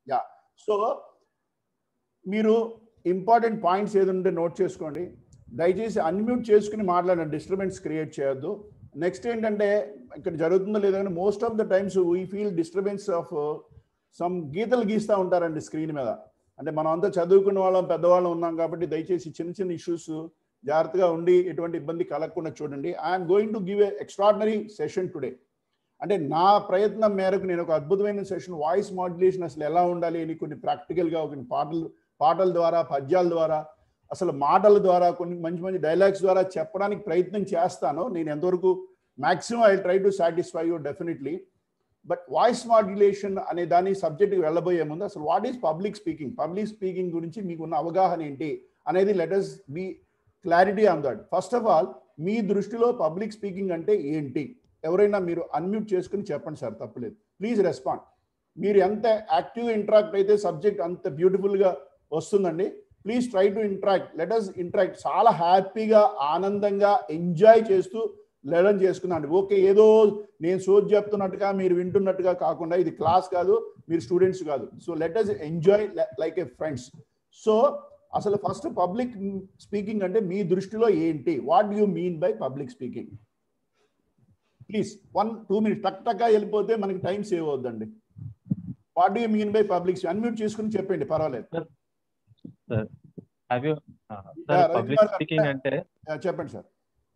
Yeah so మీరు important points ఏది ఉంటే నోట్ చేసుకోండి దయచేసి అన్మ్యూట్ చేసుకుని మాట్లాడండి డిస్టర్బెన్స్ క్రియేట్ చేయొద్దు నెక్స్ట్ ఏంటంటే ఇక్కడ జరుగుతుందో లేదో కానీ most of the times we feel disturbance of some గీతలు గీస్తూ ఉంటారండి స్క్రీన్ మీద అంటే మనం అంతా చదువుకున్న వాళ్ళం పెద్దవాళ్ళం ఉన్నాం కాబట్టి దయచేసి చిన్న చిన్న ఇష్యూస్ జాగ్రత్తగా ఉండి ఎటువంటి ఇబ్బంది కలగకుండా చూడండి I'm going to give a extraordinary session today అంటే నా ప్రయత్నం మేరకు నేను ఒక అద్భుతమైన సెషన్ వాయిస్ మాడ్యులేషన్ అసలు ఎలా ఉండాలి అని కొన్ని ప్రాక్టికల్గా కొన్ని పాటలు పాటల ద్వారా పద్యాల ద్వారా అసలు మాటల ద్వారా కొన్ని మంచి మంచి డైలాగ్స్ ద్వారా చెప్పడానికి ప్రయత్నం చేస్తాను నేను ఎంతవరకు maximum I try to satisfy you definitely but voice modulation అనే దాని సబ్జెక్ట్కి వెళ్ళబోయే ముందు అసలు what is public speaking public speaking గురించి మీకున్న అవగాహన ఏంటి అనేది let us be clarity on that first of all మీ దృష్టిలో పబ్లిక్ స్పీకింగ్ అంటే ఏంటి ఎవరైనా మీరు అన్మ్యూట్ చేసుకుని చెప్పండి సార్ తప్పలేదు ప్లీజ్ రెస్పాండ్ మీరు ఎంత యాక్టివ్గా ఇంటరాక్ట్ అయితే సబ్జెక్ట్ అంత బ్యూటిఫుల్గా వస్తుందండి please try to interact let us interact చాలా హ్యాపీగా ఆనందంగా ఎంజాయ్ చేస్తూ లెర్న్ చేసుకున్నాండి ఓకే ఏదో నేను సోజ్ చెప్తున్నట్టుగా మీరు వింటున్నట్టుగా కాకుండా ఇది క్లాస్ కాదు మీరు స్టూడెంట్స్ కాదు so let us enjoy like a friends so అసలు ఫస్ట్ పబ్లిక్ స్పీకింగ్ అంటే మీ దృష్టిలో ఏంటి what you mean by public speaking please one two minutes టక్ టక్గా వెళ్ళిపోతే మనకి టైం సేవ్ అవుద్దండి what you mean by public unmute చేసుకుని చెప్పండి పర్వాలేదు sir have you Yeah, sir Ravi public Kumar, speaking అంటే Yeah, చెప్పండి సార్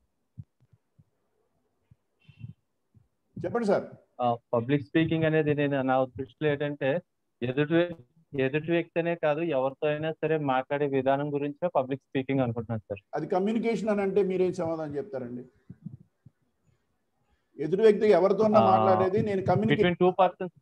చెప్పండి సార్ పబ్లిక్ స్పీకింగ్ అనేది నేను నా దృష్టిలో ఏంటంటే ఎదుటి ఎదుటి వ్యక్తినే కాదు ఎవరితో అయినా సరే మాట్లాడే విధానం గురించే పబ్లిక్ స్పీకింగ్ అనుకుంటున్నాను సార్ అది కమ్యూనికేషన్ అని అంటే మీరేం సమాధానం చెప్తారండి ఎదురు వ్యక్తి ఎవరితో ఆ, మాట్లాడేది నేను communicate between two persons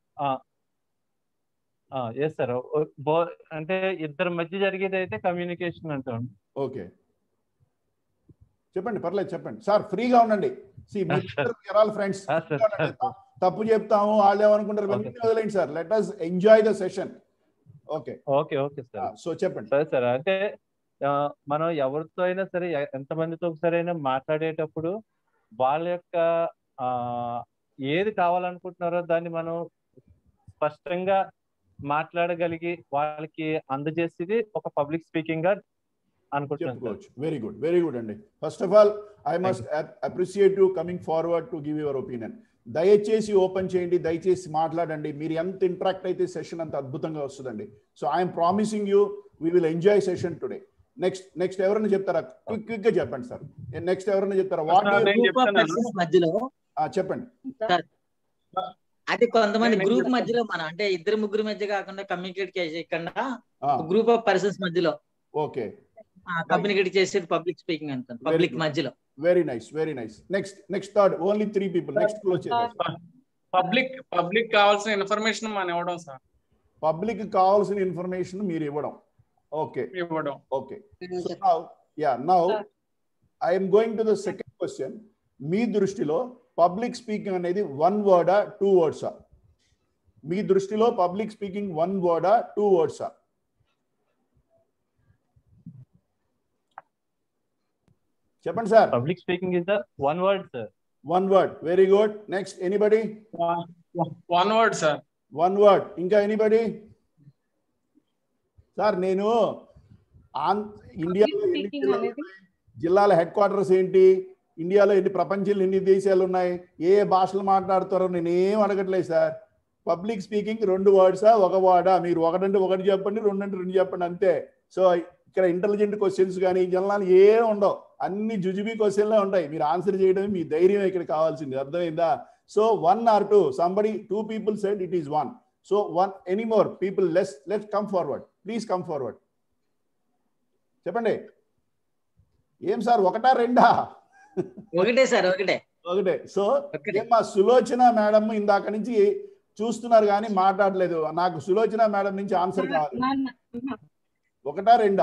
yes sir అంటే ఇద్దరి మధ్య జరిగేది అయితే కమ్యూనికేషన్ అంటాం ఓకే చెప్పండి పర్లేదు చెప్పండి సార్ ఫ్రీగా ఉండండి see all friends Ah, sir, sir. తప్పు చెప్తాము వాళ్ళు ఏమనుకుంటారు ఇవన్నీ Okay. వదిలేండి sir let us enjoy the session okay okay okay sir so చెప్పండి సరే సార్ అంటే ఆ, మనం ఎవరితో అయినా సరే ఎ- ఎంతమందితో సరే అయినా మాట్లాడేటప్పుడు వాళ్ళ యొక్క ఆ ఏది కావాలనుకుంటున్నారో దాన్ని మనం స్పష్టంగా మాట్లాడగలిగి వాళ్ళకి అందజేసేది ఒక పబ్లిక్ స్పీకింగ్ గా అనుకుంటున్నాను సార్ చెప్పుకోవచ్చు వెరీ గుడ్ వెరీ గుడ్ అండి first of all I must appreciate you coming forward to give your opinion దయచేసి ఓపెన్ చేయండి దయచేసి మాట్లాడండి మీరు ఎంత ఇంటరాక్ట్ అయితే సెషన్ అంత అద్భుతంగా వస్తుందండి so I'm promising you we will enjoy session today next next ఎవరైనా చెప్తారా క్విక్ క్విక్ గా చెప్పండి సార్ నెక్స్ట్ ఎవరైనా చెప్తారా వాట్ నేను గ్రూప్ ఆఫ్ చెప్తున్నాను. పర్సన్స్ మధ్యలో చెప్పండి అది కొంతమంది నేను గ్రూప్ చెప్తాను. మధ్యలో మన అంటే ఇద్దరు ముగ్గురు మధ్య కాకుండా కమ్యూనికేట్ చేయకుండా ఆ, గ్రూప్ ఆఫ్ పర్సన్స్ మధ్యలో ఓకే కమ్యూనికేట్ చేసేది పబ్లిక్ స్పీకింగ్ అంటారు పబ్లిక్ good. మధ్యలో very nice very nice next next third only three people next close చేద్దాం పబ్లిక్ పబ్లిక్ కావాల్సిన ఇన్ఫర్మేషన్ మనం ఇవ్వడం సార్ పబ్లిక్ కావాల్సిన ఇన్ఫర్మేషన్ మీరు ఇవ్వడం ఓకే ఇవ్వడం okay So now, yeah, now I am going to the second question. మీ దృష్టిలో పబ్లిక్ స్పీకింగ్ అనేది వన్ వర్డా టూ వర్డ్సా మీ దృష్టిలో పబ్లిక్ స్పీకింగ్ వన్ వర్డా టూ వర్డ్సా చెప్పండి sir public speaking is the one word sir one word very good next anybody one word sir one word ఇంకా ఎనీబడి సార్ నేను ఆన్ ఇండియాలో ఎన్ని speaking జిల్లాలు అనేది- ఉన్నాయి? జిల్లాల హెడ్ క్వార్టర్స్ ఏంటి ఇండియాలో ఎన్ని ప్రపంచంలో ఎన్ని దేశాలు ఉన్నాయి ఏ ఏ భాషలు మాట్లాడుతారో నేను ఏం అడగట్లేదు సార్ పబ్లిక్ స్పీకింగ్ రెండు వర్డ్సా ఒక వర్డా మీరు ఒకటంటే ఒకటి చెప్పండి రెండు అంటే రెండు చెప్పండి అంతే సో ఇక్కడ ఇంటెలిజెంట్ క్వశ్చన్స్ కానీ జనాలు ఏం ఉండవు అన్ని జుజుబీ క్వశ్చన్లే ఉంటాయి మీరు ఆన్సర్ చేయడమే మీ ధైర్యం ఇక్కడ కావాల్సింది అర్థమైందా so one or two somebody two people said it is one so one any more people less let come forward please come forward చెప్పండి ఏం సార్ ఒకటా రెండా ఒకటే సార్ ఒకటే ఒకటే సో ఒకటే ఏం మా సులోచన మేడం ఇందాక నుంచి చూస్తున్నారు కానీ మాట్లాడలేదు నాకు సులోచన మేడం నుంచి ఆన్సర్ కావాలి నాన్న, ఒకటా రెండా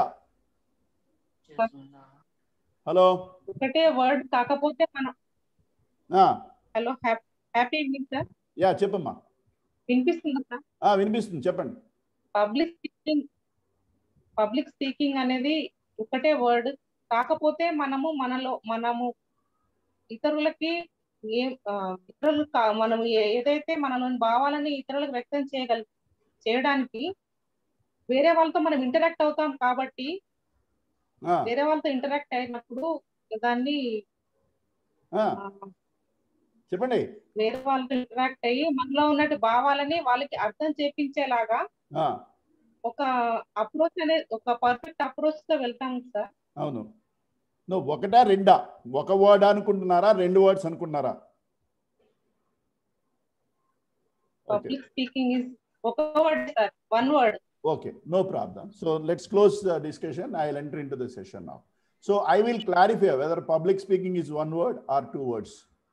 హలో ఒకటే వర్డ్ కాకపోతే మనం ఆ, hello happy evening sir yeah చెప్పమ్మా వినిపిస్తుందా సార్ ఆ, వినిపిస్తుంది చెప్పండి పబ్లిక్ స్పీకింగ్ పబ్లిక్ స్పీకింగ్ అనేది ఒకటే వర్డ్ కాకపోతే మనము మనలో మనము ఇతరులకి ఏం ఆ, ఇతరులు కా- మనం ఏ- ఏదైతే మనలోని భావాలని ఇతరులకు వ్యక్తం చేయగల చేయడానికి వేరే వాళ్ళతో మనం ఇంటరాక్ట్ అవుతాం కాబట్టి ఆ, వేరే వాళ్ళతో ఇంటరాక్ట్ అయినప్పుడు దాన్ని ఆ, ఆ, చెప్పండి వేరే వాళ్ళతో ఇంటరాక్ట్ అయ్యి మనలో ఉన్నట్టు భావాలని వాళ్ళకి అర్థం చేపించేలాగా ఆ, ఒక అప్రోచ్ అనేది ఒక పర్ఫెక్ట్ అప్రోచ్ తో వెళ్తాం సార్ అవును నువ్వు ఒకటా రెండా ఒక వర్డ్ అనుకుంటున్నారా రెండు వర్డ్స్ అనుకుంటున్నారా ఓకే పబ్లిక్ స్పీకింగ్ ఇస్ ఒక word sir one word Okay, no problem. So let's close the discussion. I'll enter into the session now. So I will clarify whether public speaking is one word or two words.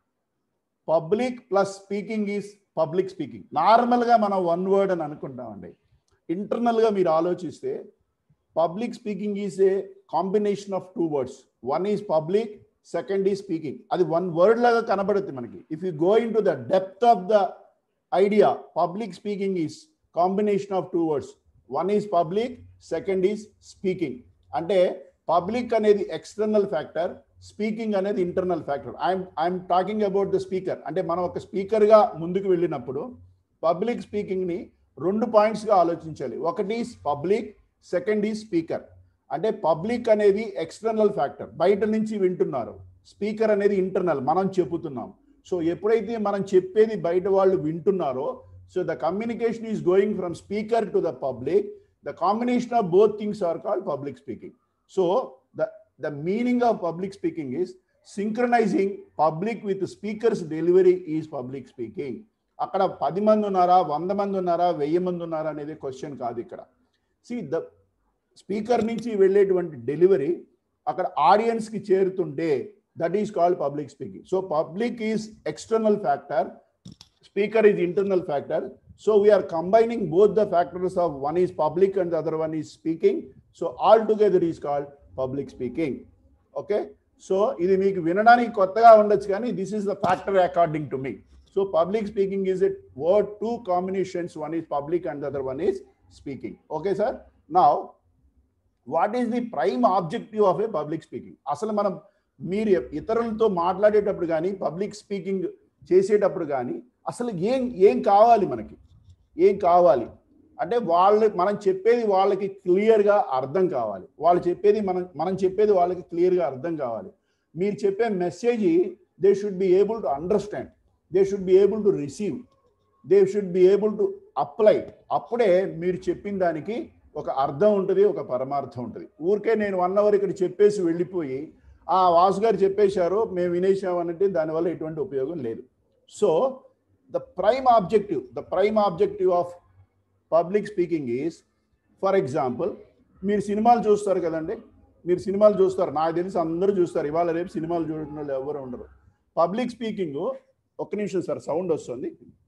Public plus speaking is public speaking. నార్మల్గా మనం one word అని అనుకుంటామండి ఇంటర్నల్గా మీరు ఆలోచిస్తే public speaking is a combination of two words one is public second is speaking అది one word లాగా కనబడుతుంది మనకి if you go in to the depth of the idea public speaking is combination of two words one is public second is speaking అంటే public అనేది external factor speaking అనేది internal factor I'm I'm talking about the speaker అంటే మనం ఒక స్పీకర్గా ముందుకు వెళ్ళినప్పుడు public స్పీకింగ్ని రెండు పాయింట్స్గా ఆలోచించాలి ఒకటి పబ్లిక్ సెకండ్ ఈజ్ స్పీకర్ అంటే పబ్లిక్ అనేది ఎక్స్టర్నల్ ఫ్యాక్టర్ బయట నుంచి వింటున్నారు స్పీకర్ అనేది ఇంటర్నల్ మనం చెబుతున్నాం సో ఎప్పుడైతే మనం చెప్పేది బయట వాళ్ళు వింటున్నారో so the communication is going from speaker to the public the combination of both things are called public speaking so the the meaning of public speaking is synchronizing public with speakers delivery is public speaking అక్కడ పది మంది ఉన్నారా వంద మంది ఉన్నారా వెయ్యి మంది ఉన్నారా అనేది క్వశ్చన్ కాదు ఇక్కడ సి ద స్పీకర్ నుంచి వెళ్ళేటువంటి డెలివరీ అక్కడ ఆడియన్స్కి చేరుతుంటే that is called public speaking so public is external factor speaker is internal factor so we are combining both the factors of one is public and the other one is speaking so all together is called public speaking okay so ఇది మీకు వినడానికి కొత్తగా ఉండొచ్చు కానీ this is the factor according to me so public speaking is it word two combinations one is public and the other one is speaking okay sir నా what is the prime objective of a public speaking అసలు మనం మీరు ఇతరులతో మాట్లాడేటప్పుడు కానీ public speaking చేసేటప్పుడు కానీ అసలు ఏం ఏం కావాలి మనకి ఏం కావాలి అంటే వాళ్ళు మనం చెప్పేది వాళ్ళకి క్లియర్గా అర్థం కావాలి వాళ్ళు చెప్పేది మనం మనం చెప్పేది వాళ్ళకి క్లియర్గా అర్థం కావాలి మీరు చెప్పే message they should be able to understand they should be able to receive they should be able to apply అప్పుడే మీరు చెప్పిన దానికి ఒక అర్థం ఉంటుంది ఒక పరమార్థం ఉంటుంది ఊరికే నేను వన్ అవర్ ఇక్కడ చెప్పేసి వెళ్ళిపోయి ఆ వాసు గారు చెప్పేశారు మేము వినేసాం అంటే దానివల్ల ఎటువంటి ఉపయోగం లేదు so the prime objective the prime objective of public speaking is for example మీరు సినిమాలు చూస్తారు కదండి మీరు సినిమాలు చూస్తారు నాకు తెలిసి అందరూ చూస్తారు ఇవాళ రేపు సినిమాలు చూడటం వాళ్ళు ఎవరు ఉండరు పబ్లిక్ స్పీకింగ్ ఒక్క నిమిషం సార్ సౌండ్ వస్తుంది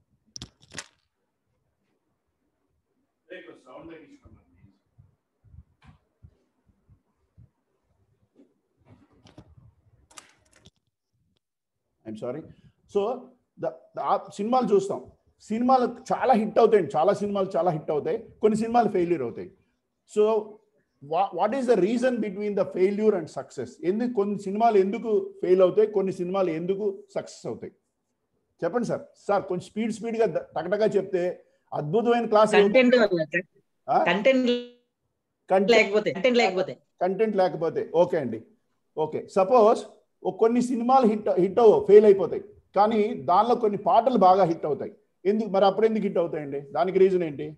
ఐఎమ్ సారీ సో ద సినిమాలు చూస్తాం సినిమాలు చాలా హిట్ అవుతాయి చాలా సినిమాలు చాలా హిట్ అవుతాయి కొన్ని సినిమాలు ఫెయిల్యూర్ అవుతాయి so what is the reason between the failure and success ఎందుకు కొన్ని సినిమాలు ఎందుకు ఫెయిల్ అవుతాయి కొన్ని సినిమాలు ఎందుకు సక్సెస్ అవుతాయి చెప్పండి సార్ సార్ కొంచెం స్పీడ్ స్పీడ్గా టకటగా చెప్తే అద్భుతమైన క్లాస్ కంటెంట్ కంటెంట్ లేకపోతే కంటెంట్ లేకపోతే కంటెంట్ లేకపోతే ఓకే అండి ఓకే సపోజ్ కొన్ని సినిమాలు హిట్ హిట్ అవ్వవు ఫెయిల్ అయిపోతాయి కానీ దానిలో కొన్ని పాటలు బాగా హిట్ అవుతాయి ఎందుకు మరి అప్పుడు ఎందుకు హిట్ అవుతాయండి దానికి రీజన్ ఏంటి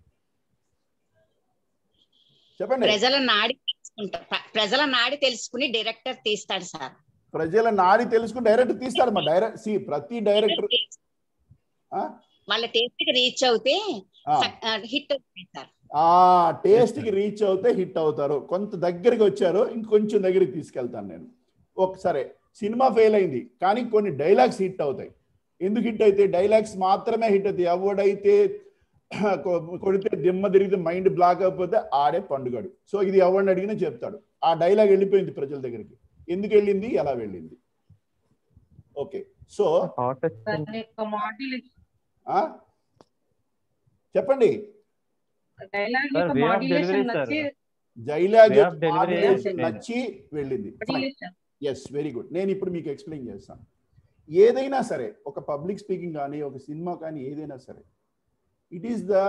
చెప్పండి ప్రజల నాడి తెలుసుకుంటా ప్ర- ప్రజల నాడి తెలుసుకుని డైరెక్టర్ తీస్తాడు సార్ ప్రజల నాడి తెలుసుకుని డైరెక్ట్ తీస్తాడు మా డైరెక్ట్ సి ప్రతి డైరెక్టర్ వాళ్ళ టేస్ట్ కి రీచ్ అవుతే హిట్ అవుతుంది సార్ ఆ టేస్ట్ కి రీచ్ అవుతే హిట్ అవుతారు కొంత దగ్గరికి వచ్చారు ఇంకొంచెం దగ్గరికి తీసుకెళ్తాను నేను ఒకసారి సినిమా ఫెయిల్ అయింది కానీ కొన్ని డైలాగ్స్ హిట్ అవుతాయి ఎందుకు హిట్ అయితే డైలాగ్స్ మాత్రమే హిట్ అవుతాయి ఎవడైతే కొ- కొడితే దిమ్మ తిరిగితే మైండ్ బ్లాక్ అయిపోతే ఆడే పండుగడు సో ఇది ఎవరిని అడిగినా చెప్తాడు ఆ డైలాగ్ వెళ్ళిపోయింది ప్రజల దగ్గరికి ఎందుకు వెళ్ళింది ఎలా వెళ్ళింది ఓకే సో థాట్ దాని యొక్క మాడ్యులేషన్ ఆ? చెప్పండి డైలాగ్ Sir, యొక్క way of modulation delivery, sir. నచ్చి జైలాగ్ Way of delivery modulation is- నచ్చి వెళ్ళింది modulation. ఎస్ వెరీ గుడ్ నేను ఇప్పుడు మీకు ఎక్స్ప్లెయిన్ చేస్తాను ఏదైనా సరే ఒక పబ్లిక్ స్పీకింగ్ కానీ ఒక సినిమా కానీ ఏదైనా సరే it is the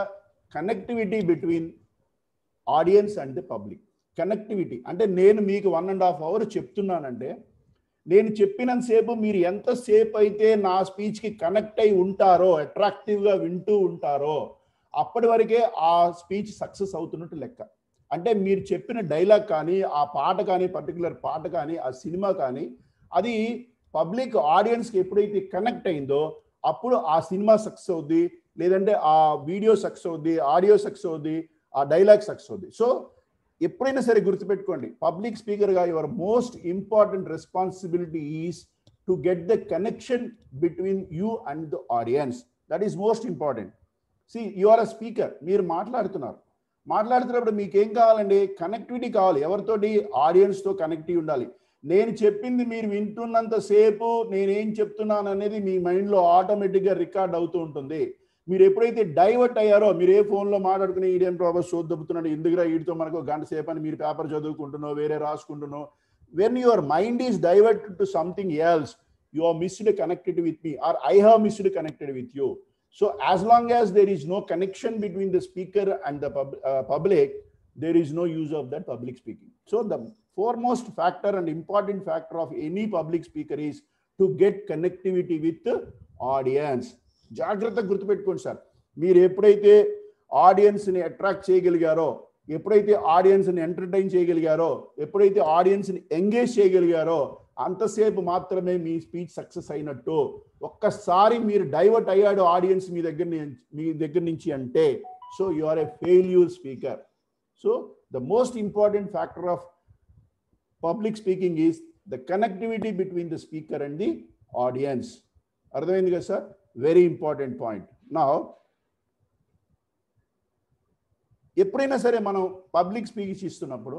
connectivity between audience and the public connectivity అంటే నేను మీకు వన్ అండ్ హాఫ్ అవర్ చెప్తున్నానంటే నేను చెప్పినంతసేపు మీరు ఎంతసేపు అయితే నా స్పీచ్కి కనెక్ట్ అయి ఉంటారో అట్రాక్టివ్గా వింటూ ఉంటారో అప్పటి వరకే ఆ స్పీచ్ సక్సెస్ అవుతున్నట్టు లెక్క అంటే మీరు చెప్పిన డైలాగ్ కానీ ఆ పాట కానీ పర్టికులర్ పాట కానీ ఆ సినిమా కానీ అది పబ్లిక్ ఆడియన్స్కి ఎప్పుడైతే కనెక్ట్ అయిందో అప్పుడు ఆ సినిమా సక్సెస్ అవుద్ది లేదంటే ఆ వీడియో సక్సెస్ అవుద్ది ఆడియో సక్సెస్ అవుద్ది ఆ డైలాగ్ సక్సెస్ అవుద్ది సో ఎప్పుడైనా సరే గుర్తుపెట్టుకోండి పబ్లిక్ స్పీకర్గా your most important responsibility is to get the connection between you and the audience that is most important see you are a speaker మీరు మాట్లాడుతున్నారు మాట్లాడుతున్నప్పుడు మీకు ఏం కావాలండి కనెక్టివిటీ కావాలి ఎవరితోటి ఆడియన్స్తో కనెక్టివ్ ఉండాలి నేను చెప్పింది మీరు వింటున్నంత సేపు నేనేం చెప్తున్నాను అనేది మీ మైండ్లో ఆటోమేటిక్గా రికార్డ్ అవుతూ ఉంటుంది మీరు ఎప్పుడైతే డైవర్ట్ అయ్యారో మీరు ఏ ఫోన్లో మాట్లాడుకుని ఈడియన్ ప్రాబ్లమ్ షోద్ దొబ్బుతున్నాడు ఎందుకురా వీటితో మనకు గంట సేపు అని మీరు పేపర్ చదువుకుంటున్నావు వేరే రాసుకుంటున్నావు when your mind is divert to something else you are missed connected with me or I have missed connected with you So as long as there is no connection between the speaker and the pub, uh, public, there is no use of that public speaking. So the foremost factor and important factor of any public speaker is to get connectivity with the audience. జాగ్రత్త గుర్తుపెట్టుకోండి sir మీరు ఎప్పుడైతే ఆడియన్స్ని attract చేయగలిగారో ఎప్పుడైతే ఆడియన్స్ని entertain చేయగలిగారో ఎప్పుడైతే ఆడియన్స్ని engage చేయగలిగారో అంతసేపు మాత్రమే మీ స్పీచ్ సక్సెస్ అయినట్టు ఒక్కసారి మీరు డైవర్ట్ అయ్యాడు ఆడియన్స్ మీ దగ్గర మీ దగ్గర నుంచి అంటే so you are a failure speaker so the most important factor of public speaking is the connectivity between the speaker and the audience అర్థమైంది కదా సార్ వెరీ ఇంపార్టెంట్ పాయింట్ నా ఎప్పుడైనా సరే మనం పబ్లిక్ స్పీచ్ ఇస్తున్నప్పుడు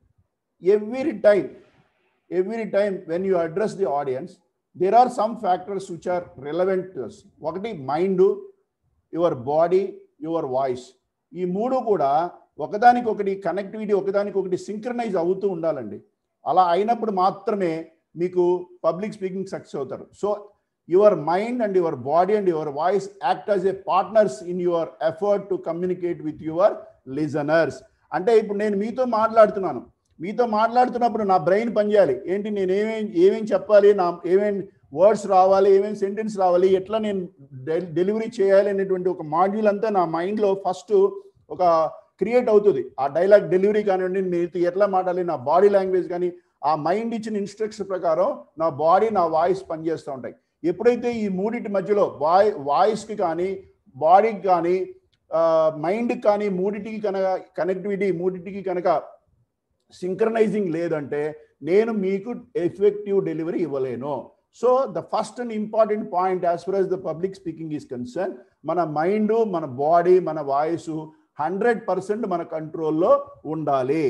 every time every time when you address the audience there are some factors which are relevant ఒకటి mind your body your voice ఈ మూడు కూడా ఒకదానికొకటి కనెక్టివిటీ ఒకదానికొకటి సింక్రనైజ్ అవుతూ ఉండాలండి అలా అయినప్పుడు మాత్రమే మీకు పబ్లిక్ స్పీకింగ్ సక్సెస్ అవుతారు so your mind and your body and your voice act as a partners in your effort to communicate with your listeners అంటే ఇప్పుడు నేను మీతో మాట్లాడుతున్నాను మీతో మాట్లాడుతున్నప్పుడు నా బ్రెయిన్ పనిచేయాలి ఏంటి నేను ఏమేం ఏమేం చెప్పాలి నా ఏమేం వర్డ్స్ రావాలి ఏమేం సెంటెన్స్ రావాలి ఎట్లా నేను డెలివరీ చేయాలి అనేటువంటి ఒక మాడ్యూల్ అంతా నా మైండ్లో ఫస్ట్ ఒక క్రియేట్ అవుతుంది ఆ డైలాగ్ డెలివరీ కానివ్వండి నేను ఎట్లా మాట్లాడాలి నా బాడీ లాంగ్వేజ్ కానీ ఆ మైండ్ ఇచ్చిన ఇన్స్ట్రక్షన్ ప్రకారం నా బాడీ నా వాయిస్ పనిచేస్తూ ఉంటాయి ఎప్పుడైతే ఈ మూడింటి మధ్యలో వాయి వాయిస్కి కానీ బాడీకి కానీ మైండ్కి కానీ మూడింటికి కనుక కనెక్టివిటీ మూడింటికి కనుక సింక్రనైజింగ్ లేదంటే నేను మీకు ఎఫెక్టివ్ డెలివరీ ఇవ్వలేను so the first and important point as for as the public speaking is concern మన మైండ్ మన బాడీ మన వాయిస్ హండ్రెడ్ పర్సెంట్ మన కంట్రోల్లో ఉండాలి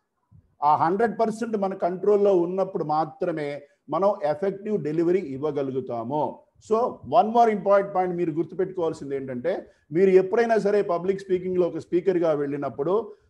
ఆ హండ్రెడ్ పర్సెంట్ మన కంట్రోల్లో ఉన్నప్పుడు మాత్రమే మనం ఎఫెక్టివ్ డెలివరీ ఇవ్వగలుగుతాము so one more important point మీరు గుర్తుపెట్టుకోవాల్సింది ఏంటంటే మీరు ఎప్పుడైనా సరే పబ్లిక్ స్పీకింగ్లో ఒక స్పీకర్గా వెళ్ళినప్పుడు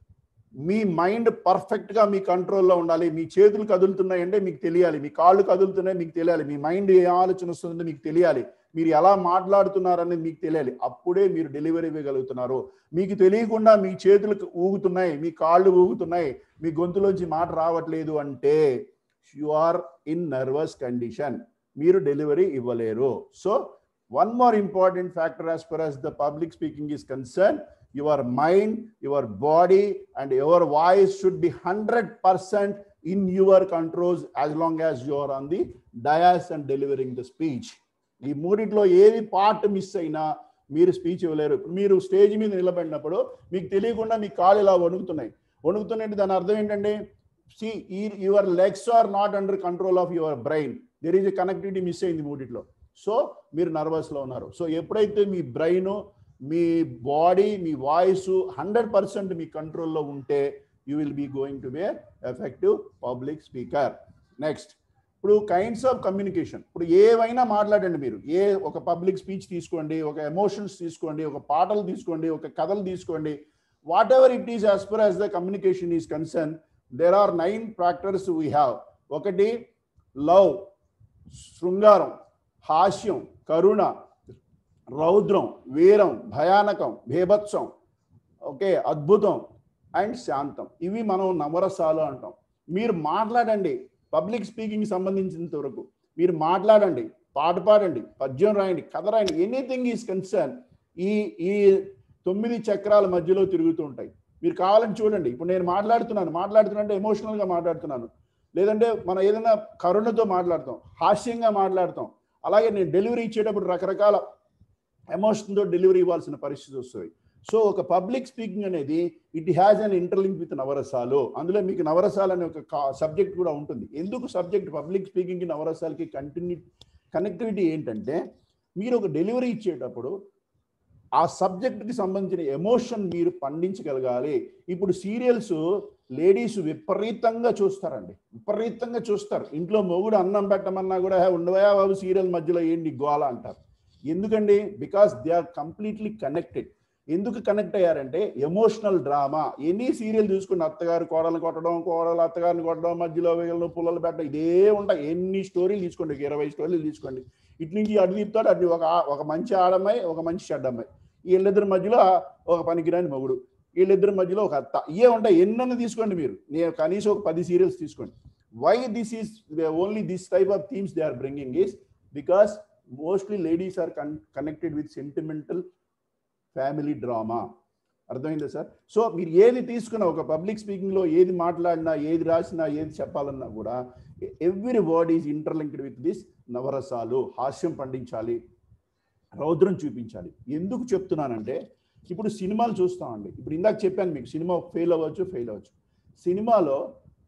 మీ మైండ్ పర్ఫెక్ట్గా మీ కంట్రోల్లో ఉండాలి మీ చేతులు కదులుతున్నాయంటే మీకు తెలియాలి మీ కాళ్ళు కదులుతున్నాయి మీకు తెలియాలి మీ మైండ్ ఏ ఆలోచన వస్తుందో మీకు తెలియాలి మీరు ఎలా మాట్లాడుతున్నారనేది మీకు తెలియాలి అప్పుడే మీరు డెలివరీ ఇవ్వగలుగుతున్నారు మీకు తెలియకుండా మీ చేతులు ఊగుతున్నాయి మీ కాళ్ళు ఊగుతున్నాయి మీ గొంతులోంచి మాట రావట్లేదు అంటే you are in nervous condition మీరు డెలివరీ ఇవ్వలేరు so one more important factor as for as the public speaking is concern your mind, your body, and your voice should be 100% in your controls as long as you are on the dais and delivering the speech. ఈ మూడిట్లో ఏది part miss అయినా మీరు speech ఇవ్వలేరు మీరు stage మీద నిలబడినప్పుడు మీకు తెలియకుండా మీ కాళ్ళు ఇలా వణుకుతున్నాయి వణుకుతున్నాయంటే దాని అర్థం ఏంటంటే సి ఈ your legs are not under control of your brain there is a connectivity miss అయింది మూడిట్లో సో మీరు నర్వస్లో ఉన్నారు సో ఎప్పుడైతే మీ బ్రెయిన్ మీ బాడీ మీ వాయిస్ హండ్రెడ్ పర్సెంట్ మీ కంట్రోల్లో ఉంటే you will be going to be effective public speaker next ఇప్పుడు కైండ్స్ ఆఫ్ కమ్యూనికేషన్ ఇప్పుడు ఏవైనా మాట్లాడండి మీరు ఏ ఒక పబ్లిక్ స్పీచ్ తీసుకోండి ఒక ఎమోషన్స్ తీసుకోండి ఒక పాటలు తీసుకోండి ఒక కథలు తీసుకోండి whatever it is as per as the communication is concern there are nine factors we have ఒకటి లవ్ శృంగారం హాస్యం కరుణ రౌద్రం వీరం భయానకం భీభత్సం ఓకే అద్భుతం అండ్ శాంతం ఇవి మనం నవరసాలు అంటాం మీరు మాట్లాడండి పబ్లిక్ స్పీకింగ్ సంబంధించినంత వరకు మీరు మాట్లాడండి పాట పాడండి పద్యం రాయండి కథ రాయండి ఎనీథింగ్ ఈజ్ కన్సర్న్ ఈ ఈ తొమ్మిది చక్రాల మధ్యలో తిరుగుతూ ఉంటాయి మీరు కావాలని చూడండి ఇప్పుడు నేను మాట్లాడుతున్నాను మాట్లాడుతున్నా అంటే ఎమోషనల్గా మాట్లాడుతున్నాను లేదంటే మనం ఏదైనా కరుణతో మాట్లాడతాం హాస్యంగా మాట్లాడతాం అలాగే నేను డెలివరీ ఇచ్చేటప్పుడు రకరకాల ఎమోషన్తో డెలివరీ ఇవ్వాల్సిన పరిస్థితి వస్తుంది సో ఒక పబ్లిక్ స్పీకింగ్ అనేది it has an interlink with నవరసాలు అందులో మీకు నవరసాలు అనే ఒక సబ్జెక్ట్ కూడా ఉంటుంది ఎందుకు సబ్జెక్ట్ పబ్లిక్ స్పీకింగ్కి నవరసాలకి కంటిన్యూ కనెక్టివిటీ ఏంటంటే మీరు ఒక డెలివరీ ఇచ్చేటప్పుడు ఆ సబ్జెక్ట్కి సంబంధించిన ఎమోషన్ మీరు పండించగలగాలి ఇప్పుడు సీరియల్స్ లేడీస్ విపరీతంగా చూస్తారండి విపరీతంగా చూస్తారు ఇంట్లో మొగుడు అన్నం పెట్టమన్నా కూడా "హే, ఉండవయా బాబు సీరియల్ మధ్యలో ఏంటి గోల అంటారు ఎందుకండి because they are completely connected ఎందుకు కనెక్ట్ అయ్యారంటే ఎమోషనల్ డ్రామా ఎనీ సీరియల్ చూసుకుని అత్తగారు కోడలు కొట్టడం కోడలు అత్తగారిని కొట్టడం మధ్యలో వీళ్ళను పుల్లలు పెట్టడం ఇదే ఉంటాయి ఎన్ని స్టోరీలు తీసుకోండి ఒక ఇరవై స్టోరీలు తీసుకోండి ఇటు నుంచి అటు తీపుతాడు అటు ఒక ఆ- ఒక మంచి ఆడమ్మాయి ఒక మంచి చెడ్డమ్మాయి వీళ్ళిద్దరి మధ్యలో ఒక పనికిరాని మొగుడు వీళ్ళిద్దరి మధ్యలో ఒక అత్త ఇవే ఉంటాయి ఎన్నెన్ని తీసుకోండి మీరు నేను కనీసం ఒక పది సీరియల్స్ తీసుకోండి why this is only this type of themes they are bringing is because mostly ladies are connected with sentimental family drama అర్థమైందా సార్ సో మీరు ఏది తీసుకున్నా ఒక పబ్లిక్ స్పీకింగ్లో ఏది మాట్లాడినా ఏది రాసినా ఏది చెప్పాలన్నా కూడా every word is interlinked with this నవరసాలు హాస్యం పండించాలి రౌద్రం చూపించాలి ఎందుకు చెప్తున్నానంటే ఇప్పుడు సినిమాలు చూస్తామండి ఇప్పుడు ఇందాక చెప్పాను మీకు సినిమా ఫెయిల్ అవ్వచ్చు ఫెయిల్ అవ్వచ్చు సినిమాలో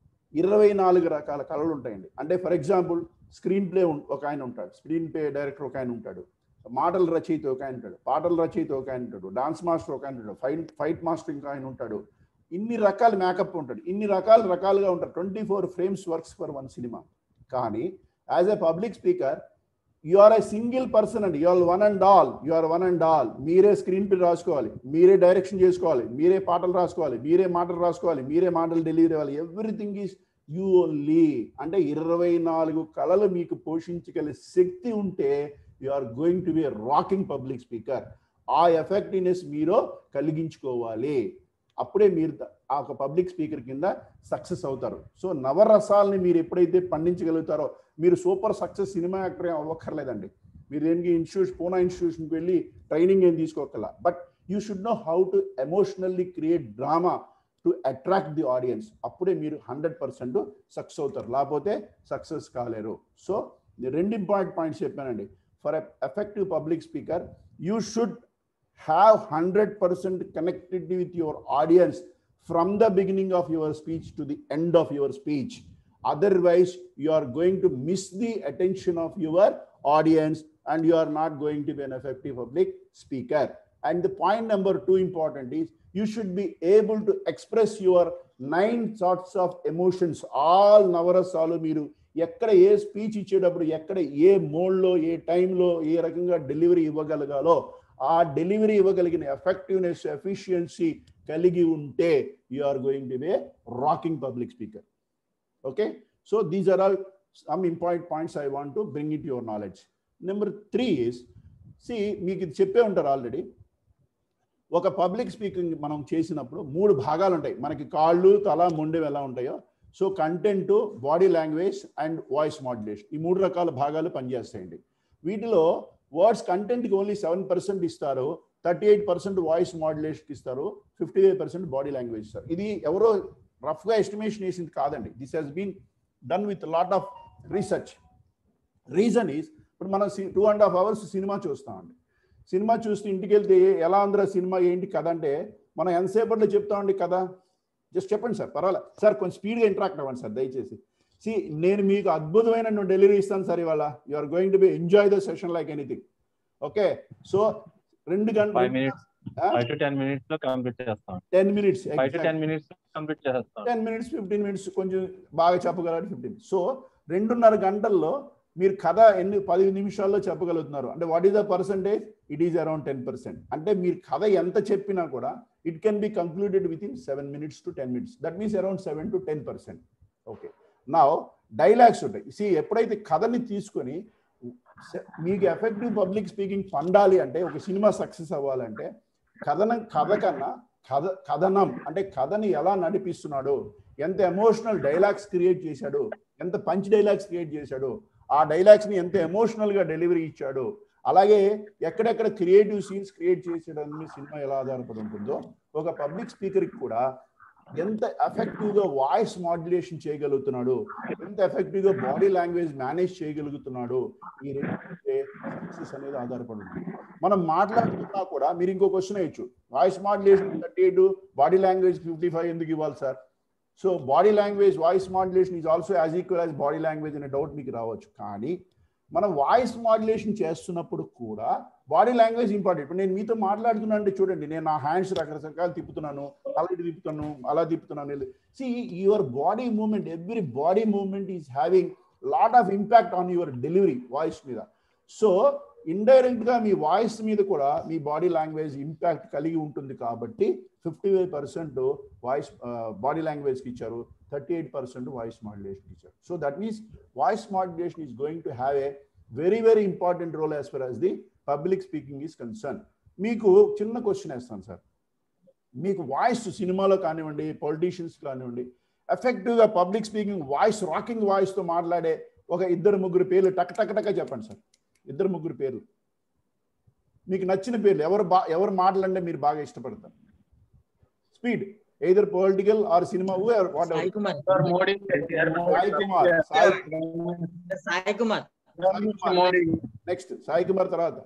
ఇరవై నాలుగు రకాల కళలు ఉంటాయండి అంటే ఫర్ ఎగ్జాంపుల్ స్క్రీన్ ప్లే ఒక ఆయన ఉంటాడు స్క్రీన్ ప్లే డైరెక్టర్ ఒక ఆయన ఉంటాడు మాటల రచయిత ఒక ఆయన ఉంటాడు పాటల రచయిత ఒక ఆయన ఉంటాడు డాన్స్ మాస్టర్ ఒక ఆయన ఉంటాడు ఫైట్ ఫైట్ మాస్టర్ ఇంకా ఆయన ఉంటాడు ఇన్ని రకాల మేకప్ ఉంటాడు ఇన్ని రకాల రకాలుగా ఉంటారు twenty four frames works for one cinema కానీ as a public speaker you are a single person అండి you are one and all you are one and all మీరే స్క్రీన్ ప్లే రాసుకోవాలి మీరే డైరెక్షన్ చేసుకోవాలి మీరే పాటలు రాసుకోవాలి మీరే మాటలు రాసుకోవాలి మీరే మాటలు డెలివరీ ఇవ్వాలి ఎవ్రీథింగ్ ఈస్ యూ ఓన్లీ అంటే ఇరవై నాలుగు కళలు మీకు పోషించగల శక్తి ఉంటే you are going to be rocking public speaker ఆ ఎఫెక్టివ్నెస్ మీరు కలిగించుకోవాలి అప్పుడే మీరు ద- ఆ ఒక పబ్లిక్ స్పీకర్ కింద సక్సెస్ అవుతారు సో నవరసాలని మీరు ఎప్పుడైతే పండించగలుగుతారో మీరు సూపర్ సక్సెస్ సినిమా యాక్టర్ ఏం అవ్వక్కర్లేదండి మీరు దేనికి ఇన్స్టిట్యూషన్ పూనా ఇన్స్టిట్యూషన్కి వెళ్ళి ట్రైనింగ్ ఏం తీసుకోకల but you should know how to emotionally create drama to attract the audience అప్పుడే మీరు హండ్రెడ్ పర్సెంట్ సక్సెస్ అవుతారు లేకపోతే సక్సెస్ కాలేరు సో రెండు ఇంపార్టెంట్ పాయింట్స్ చెప్పానండి for effective public speaker you should have 100% connectivity with your audience from the beginning of your speech to the end of your speech otherwise you are going to miss the attention of your audience and you are not going to be an effective public speaker and the point number 2 important is you should be able to express your nine sorts of emotions all నవరసాలు మీరు ఎక్కడ ఏ speech ఇచ్చేటప్పుడు ఎక్కడ ఏ మోడ్లో ఏ టైంలో ఏ రకంగా delivery ఇవ్వగలగాలో ఆ delivery ఇవ్వగలిగిన ఎఫెక్టివ్నెస్ ఎఫిషియన్సీ కలిగి ఉంటే you are going to be rocking public speaker okay so these are all some important points I want to bring it your knowledge number three is see మీకు ఇది చెప్పే ఉంటారు already ఒక public speaking మనం చేసినప్పుడు మూడు భాగాలు ఉంటాయి మనకి కాళ్ళు తల మొండెం ఎలా ఉంటాయో so content body language and voice modulation ఈ మూడు రకాల భాగాలు పనిచేస్తాయండి వీటిలో వర్డ్స్ కంటెంట్కి ఓన్లీ సెవెన్ పర్సెంట్ ఇస్తారు thirty eight percent voice modulation ఇస్తారు fifty five percent body language ఇస్తారు ఇది ఎవరో రఫ్గా ఎస్టిమేషన్ వేసింది కాదండి this has been done with lot of research reason is ఇప్పుడు మనం two and half hours cinema చూస్తామండి సినిమా చూస్తే ఇంటికి వెళ్తే ఎలా ఉందిరా సినిమా ఏంటి కథ అంటే మనం ఎంతసేపట్లో చెప్తామండి కథ జస్ట్ చెప్పండి సార్ పర్వాలేదు సార్ కొంచెం స్పీడ్గా ఇంటరాక్ట్ అవ్వండి సార్ దయచేసి సి నేను మీకు అద్భుతమైన డెలివరీ ఇస్తాను సార్ ఇవాళ you are going to be enjoy the session like anything okay so రెండు ఫైవ్ గంటలు minutes five to ten minutes లో కంప్లీట్ చేస్తాం ten minutes five to ten minutes complete చేస్తాం టెన్ మినిట్స్ ఫిఫ్టీన్ మినిట్స్ కొంచెం బాగా చెప్పగలరు fifteen so రెండున్నర గంటల్లో మీరు కథ ఎన్ని పది నిమిషాల్లో చెప్పగలుగుతున్నారు అంటే what is the percentage it is around ten percent అంటే మీరు కథ ఎంత చెప్పినా కూడా it can be concluded within seven minutes to ten minutes that means around seven to ten percent okay నా డైలాగ్స్ ఉంటాయి సి ఎప్పుడైతే కథని తీసుకొని స- మీకు ఎఫెక్టివ్ పబ్లిక్ స్పీకింగ్ పండాలి అంటే ఒక సినిమా సక్సెస్ అవ్వాలంటే కథన కథ కన్నా కథ కథనం అంటే కథని ఎలా నడిపిస్తున్నాడు ఎంత ఎమోషనల్ డైలాగ్స్ క్రియేట్ చేశాడు ఎంత పంచ్ డైలాగ్స్ క్రియేట్ చేశాడు ఆ డైలాగ్స్ ని ఎంత ఎమోషనల్ గా డెలివరీ ఇచ్చాడు అలాగే ఎక్కడెక్కడ క్రియేటివ్ సీన్స్ క్రియేట్ చేసేయడానికి సినిమా ఎలా ఆధారపడి ఉంటుందో ఒక పబ్లిక్ స్పీకర్ కి కూడా ఎంత ఎఫెక్టివ్ గా వాయిస్ మాడ్యులేషన్ చేయగలుగుతున్నాడు ఎంత ఎఫెక్టివ్ గా బాడీ లాంగ్వేజ్ మేనేజ్ చేయగలుగుతున్నాడు ఈ రెండింటిపై సక్సెస్ అనేది ఆధారపడి ఉంది మనం మాట్లాడుతున్నా కూడా మీరు ఇంకో క్వశ్చన్ వేయచ్చు voice modulation thirty eight body language fifty five ఎందుకు ఇవ్వాలి sir so body language voice modulation is also as equal as body language అనే డౌట్ మీకు రావచ్చు కానీ మనం వాయిస్ మాడ్యులేషన్ చేస్తున్నప్పుడు కూడా బాడీ లాంగ్వేజ్ ఇంపార్టెంట్ ఇప్పుడు నేను మీతో మాట్లాడుతున్నాను అంటే చూడండి నేను నా హ్యాండ్స్ రకరకాలు తిప్పుతున్నాను అలా ఇటు తిప్పుతాను అలా తిప్పుతున్నాను see your body movement every body movement is having lot of impact on your delivery voice మీద సో ఇండైరెక్ట్ గా మీ వాయిస్ మీద కూడా మీ బాడీ లాంగ్వేజ్ ఇంపాక్ట్ కలిగి ఉంటుంది కాబట్టి ఫిఫ్టీ ఫైవ్ పర్సెంట్ వాయిస్ బాడీ లాంగ్వేజ్కి ఇచ్చారు thirty eight percent voice modulation ఇచ్చారు so that means voice modulation is going to have a very very important role as for as the public speaking is concern మీకు చిన్న question వేస్తాను sir మీకు voice సినిమాలో కానివ్వండి పొలిటీషియన్స్ కానివ్వండి ఎఫెక్టివ్గా public speaking voice rocking వాయిస్తో మాట్లాడే ఒక ఇద్దరు ముగ్గురు పేర్లు టక్ టక్ టక్ చెప్పండి సార్ ఇద్దరు ముగ్గురు పేర్లు మీకు నచ్చిన పేర్లు ఎవరు బా ఎవరు మాటలంటే మీరు బాగా ఇష్టపడతారు speed either political or cinema what Sai Kumar sir Modi Sai Kumar Sai Sai Kumar Modi next Sai Kumar తర్వాత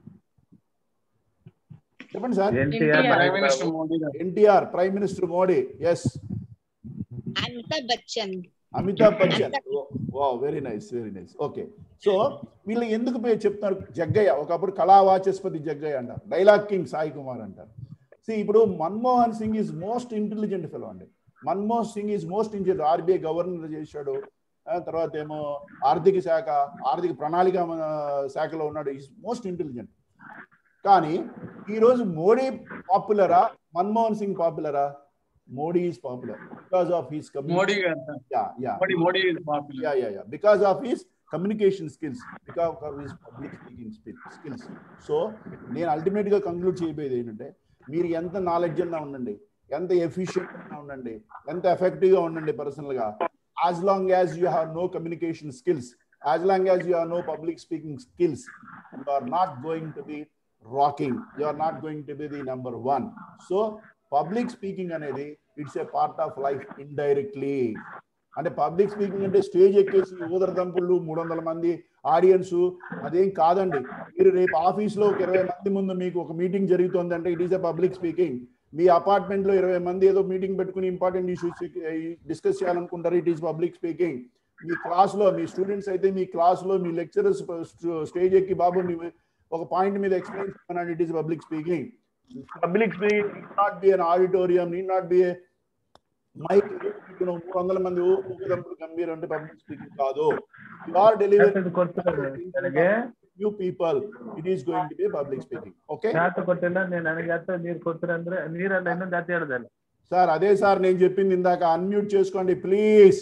చెప్పండి sir NTR. Prime minister Modi garu NTR prime minister Modi yes Amitabh Bachchan Amitabh Bachchan వా very nice very nice okay so వీళ్ళు ఎందుకు పోయి చెప్తున్నారు జగ్గయ్య ఒకప్పుడు కళావాచస్పతి జగ్గయ్య అంటారు డైలాగ్ కింగ్ సాయి కుమార్ అంటారు సి ఇప్పుడు Manmohan Singh is most intelligent fellow అండి Manmohan Singh is most intelligent RBI governor చేశాడు ఆ తర్వాత ఏమో ఆర్థిక శాఖ ఆర్థిక ప్రణాళిక ఆ, శాఖలో ఉన్నాడు ఈజ్ మోస్ట్ ఇంటెలిజెంట్ కానీ ఈరోజు మోడీ పాపులరా మన్మోహన్ సింగ్ పాపులరా Modi is popular because of his Modi garu sir. Yeah yeah Modi Modi popular yeah yeah yeah because of his communication skills because of his public speaking spi- skills so నేను అల్టిమేట్ గా కంక్లూడ్ చేయబోయేది ఏంటంటే మీరు ఎంత నాలెడ్జ్ అన్నా ఉండండి ఎంత ఎఫిషియెంట్ అన్నా ఉండండి ఎంత ఎఫెక్టివ్ గా ఉండండి పర్సనల్ గా as long as you have no communication skills as long as you have no public speaking skills you are not going to be rocking you are not going to be the number one so public speaking అనేది it's a part of life indirectly అంటే public speaking అంటే stage ఎక్కేసి ఊదర దంపుళ్ళు మూడు వందల మంది audience అదేం కాదండి మీరు రేపు ఆఫీస్ లో ఒక ఇరవై మంది ముందు మీకు ఒక మీటింగ్ జరుగుతుంది అంటే it is a public speaking మీ అపార్ట్మెంట్ లో ఇరవై మంది ఏదో మీటింగ్ పెట్టుకుని ఇంపార్టెంట్ ఇష్యూస్ డిస్కస్ చేయాలనుకుంటారు ఇట్ ఈస్ పబ్లిక్ స్పీకింగ్ మీ క్లాస్ లో మీ స్టూడెంట్స్ అయితే మీ క్లాస్ లో మీ లెక్చరర్స్ స్టేజ్ ఎక్కి బాబు నీవు ఒక పాయింట్ మీద ఎక్స్ప్లెయిన్ చేయమని it is public speaking public speaking not be an auditorium నీ నాట్ బి మైక్ మూడు వందల మంది ఊపిదంపులు గంభీర్ అంటే పబ్లిక్ స్పీకింగ్ కాదు యు ఆర్ డెలివరీ ನನಗೆ few people it is going to be public speaking okay short ಕೊಟ್ಟಿಲ್ಲ ನೀನ್ ನನಗೆ ಹತ್ತು ನೀರ್ ಕೊಡ್ತೀರ ಅಂದ್ರೆ ನೀರಲ್ಲ ಇನ್ನೊಂದು ಜಾತಿ ಹೇಳ್ದಲ್ಲ సార్ అదే సార్ నేను చెప్పింది ఇందాక అన్మ్యూట్ చేసుకోండి please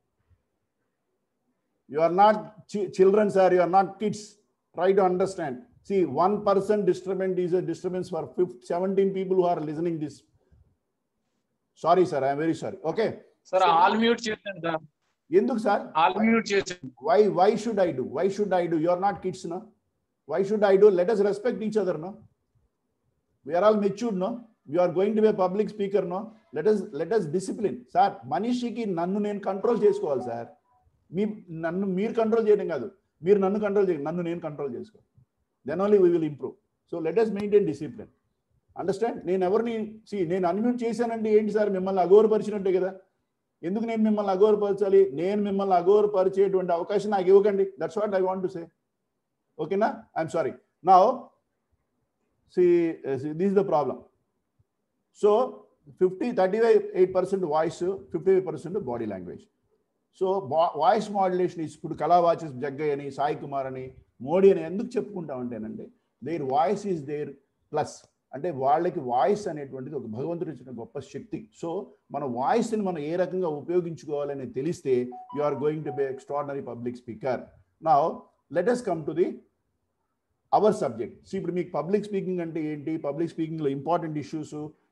you are not children sir you are not kids try to understand see one person disturbance is a disturbance for fifth seventeen people who are listening this sorry sir I'm very sorry okay sir all mute చేశాను sir ఎందుకు sir all mute చేశాను why why should i do why should i do you're not kids no why should i do let us respect each other no we are all matured no you are going to be a public speaker no let us let us discipline sir మనిషికి నన్ను నేను control చేసుకోవాలి sir మీ నన్ను మీరు control చేయడం కాదు మీరు నన్ను కంట్రోల్ చేయండి నన్ను నేను కంట్రోల్ చేసుకోవాలి then only we will improve so let us maintain discipline understand నేను ఎవరిని సి నేను అన్మ్యూట్ చేశానంటే ఏంటి సార్ మిమ్మల్ని అగౌరపరిచినట్టే కదా ఎందుకు నేను మిమ్మల్ని అగౌరపరచాలి నేను మిమ్మల్ని అగౌరపరిచేటువంటి అవకాశం నాకు ఇవ్వకండి that's what I want to say ఓకేనా ఐఎమ్ సారీ నా see this the problem so fifty thirty five eight percent voice fifty five percent body language so voice modulation ఇప్పుడు కళా వాచెస్ జగ్గయ్య అని సాయి కుమార్ అని మోడీ అని ఎందుకు చెప్పుకుంటామంటేనండి their voice is their plus అంటే వాళ్ళకి వాయిస్ అనేటువంటిది ఒక భగవంతుడు ఇచ్చిన గొప్ప శక్తి సో మన వాయిస్ని మనం ఏ రకంగా ఉపయోగించుకోవాలని తెలిస్తే you are going to be extraordinary public speaker నా let us come to the our subject so ఇప్పుడు మీకు పబ్లిక్ స్పీకింగ్ అంటే ఏంటి పబ్లిక్ స్పీకింగ్లో ఇంపార్టెంట్ ఇష్యూస్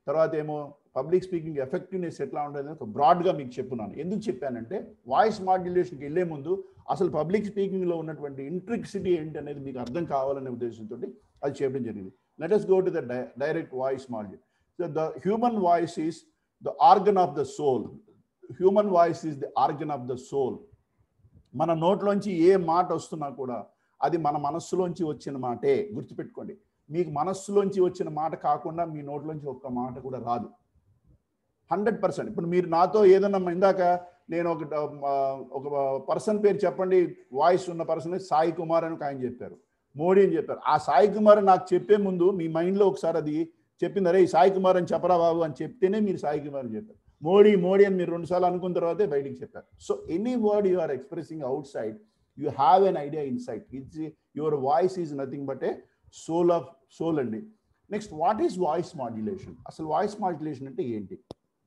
తర్వాత ఏమో పబ్లిక్ స్పీకింగ్ ఎఫెక్టివ్నెస్ ఎట్లా ఉంటుంది ఒక బ్రాడ్గా మీకు చెప్పున్నాను ఎందుకు చెప్పానంటే వాయిస్ మాడ్యులేషన్కి వెళ్ళే ముందు అసలు పబ్లిక్ స్పీకింగ్లో ఉన్నటువంటి ఇంట్రిక్సిటీ ఏంటి అనేది మీకు అర్థం కావాలనే ఉద్దేశంతో అది చెప్పడం జరిగింది let us go to the direct voice module so the human voice is the organ of the soul human voice is the organ of the soul మన నోట్లోంచి ఏ మాట వస్తున్నా కూడా అది మన మనస్సులోంచి వచ్చిన మాటే గుర్తుపెట్టుకోండి మీకు మనస్సులోంచి వచ్చిన మాట కాకుండా మీ నోట్లోంచి ఒక్క మాట కూడా రాదు హండ్రెడ్ పర్సెంట్ ఇప్పుడు మీరు నాతో ఏదన్నా ఇందాక నేను ఒక ఆ, ఒక పర్సన్ పేరు చెప్పండి వాయిస్ ఉన్న పర్సన్ సాయి కుమార్ అని ఒక ఆయన చెప్పారు మోడీ అని చెప్పారు ఆ సాయి కుమార్ నాకు చెప్పే ముందు మీ మైండ్లో ఒకసారి అది చెప్పింది అరే ఈ సాయి కుమార్ అని చెప్పరా బాబు అని చెప్తేనే మీరు సాయి కుమార్ అని చెప్పారు మోడీ మోడీ అని మీరు రెండుసార్లు అనుకున్న తర్వాతే బయటికి చెప్పారు so any word you are expressing outside you have an idea inside it's your voice is nothing but a soul of soul అండి next what is voice modulation అసలు వాయిస్ మాడ్యులేషన్ అంటే ఏంటి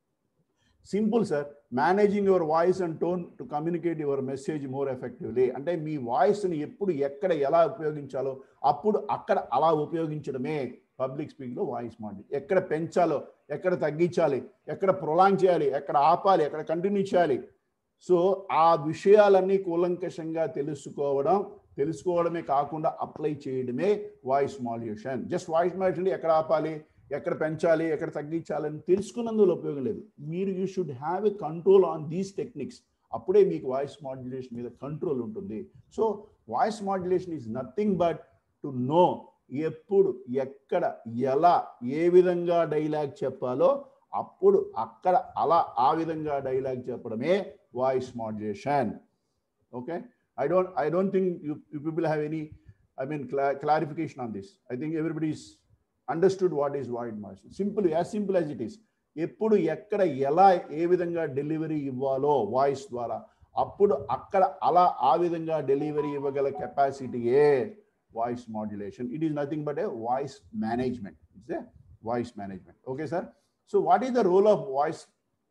simple sir managing your voice and tone to communicate your message more effectively అంటే మీ వాయిస్ని ఎప్పుడు ఎక్కడ ఎలా ఉపయోగించాలో అప్పుడు అక్కడ అలా ఉపయోగించడమే పబ్లిక్ స్పీక్లో వాయిస్ మాడ్యుల్ ఎక్కడ పెంచాలో ఎక్కడ తగ్గించాలి ఎక్కడ ప్రొలాంగ్ చేయాలి ఎక్కడ ఆపాలి ఎక్కడ కంటిన్యూ చేయాలి సో ఆ విషయాలన్నీ కూలంకషంగా తెలుసుకోవడం తెలుసుకోవడమే కాకుండా అప్లై చేయడమే voice modulation just voice modulation ఎక్కడ ఆపాలి ఎక్కడ పెంచాలి ఎక్కడ తగ్గించాలని తెలుసుకున్నందులో ఉపయోగం లేదు మీరు you should have a control on these techniques అప్పుడే మీకు వాయిస్ మాడ్యులేషన్ మీద కంట్రోల్ ఉంటుంది so voice modulation is nothing but to know ఎప్పుడు ఎక్కడ ఎలా ఏ విధంగా డైలాగ్ చెప్పాలో అప్పుడు అక్కడ అలా ఆ విధంగా డైలాగ్ చెప్పడమే voice modulation okay I don't I don't think you you people have any I mean clarification on this I think everybody is understood what is voice modulation simple as simple as it is ఎప్పుడు ఎక్కడ ఎలా ఏ విధంగా delivery ఇవ్వాలో voice ద్వారా అప్పుడు అక్కడ అలా ఆ విధంగా డెలివరీ ఇవ్వగల కెపాసిటీయే voice modulation it is nothing but a voice management it's a voice management okay sir so what is the role of voice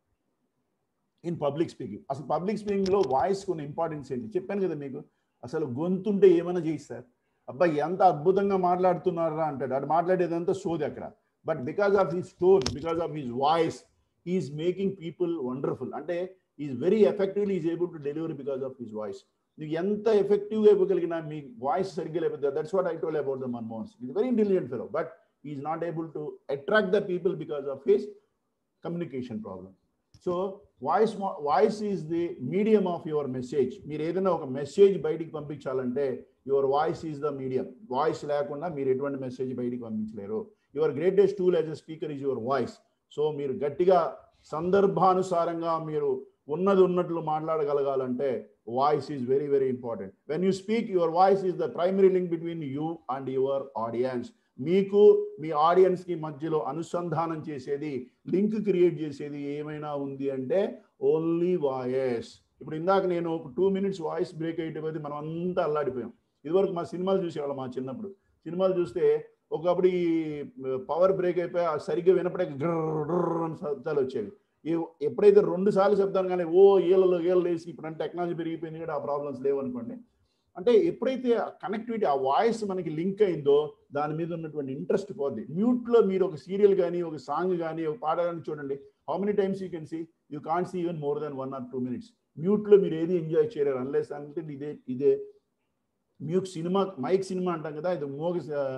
in public speaking అసలు పబ్లిక్ స్పీకింగ్లో వాయిస్ కొన్ని ఇంపార్టెన్స్ ఏంటి చెప్పాను కదా మీకు అసలు గొంతుంటే ఏమైనా చేయిస్తారు అబ్బాయి ఎంత అద్భుతంగా మాట్లాడుతున్నారా అంటాడు అటు మాట్లాడేదంతా సోది అక్కడ but because of his tone because of his voice is making people wonderful అంటే is very effectively is able to delivery because of his voice నీకు ఎంత ఎఫెక్టివ్గా ఇవ్వగలిగినా మీ వాయిస్ సరిగ్గా లేకపోతే that's what I told about the Manmohan Singh very intelligent fellow but is not able to attract the people because of his communication problem so voice voice is the medium of your message మీరు ఏదైనా ఒక message బయటికి పంపించాలంటే your voice is the medium voice లేకుండా మీరు ఎటువంటి message బయటికి పంపించలేరు your greatest tool as a speaker is your voice so మీరు గట్టిగా సందర్భానుసారంగా మీరు ఉన్నది ఉన్నట్లు మాట్లాడగలగాలంటే voice is very very important when you speak your voice is the primary link between you and your audience మీకు మీ ఆడియన్స్కి మధ్యలో అనుసంధానం చేసేది లింక్ క్రియేట్ చేసేది ఏమైనా ఉంది అంటే ఓన్లీ వాయిస్ ఇప్పుడు ఇందాక నేను ఒక టూ మినిట్స్ వాయిస్ బ్రేక్ అయిపోతే మనం అంతా అల్లాడిపోయాం ఇదివరకు మా సినిమాలు చూసేవాళ్ళం మా చిన్నప్పుడు సినిమాలు చూస్తే ఒకప్పుడు ఈ పవర్ బ్రేక్ అయిపోయి ఆ సరిగ్గా వినపడే గ్రర్ అని శబ్దాలు వచ్చేవి ఈ- ఎప్పుడైతే రెండు సార్లు చెప్తాను కానీ ఓ ఏళ్ళలో ఏళ్ళు వేసి ఇప్పుడు అంటే టెక్నాలజీ పెరిగిపోయింది కూడా ఆ ప్రాబ్లమ్స్ లేవు అనుకోండి అంటే ఎప్పుడైతే కనెక్టివిటీ ఆ వాయిస్ మనకి లింక్ అయిందో దాని మీద ఉన్నటువంటి ఇంట్రెస్ట్ పోద్ది మ్యూట్లో మీరు ఒక సీరియల్ కానీ ఒక సాంగ్ కానీ ఒక పాట కానీ చూడండి how many times you can see you can see even more than one or two minutes మ్యూట్లో మీరు ఏది ఎంజాయ్ చేయలేరు అన్లెస్ అంటే ఇదే ఇదే మ్యూక్ సినిమా మైక్ సినిమా అంటాం కదా ఇది మోగ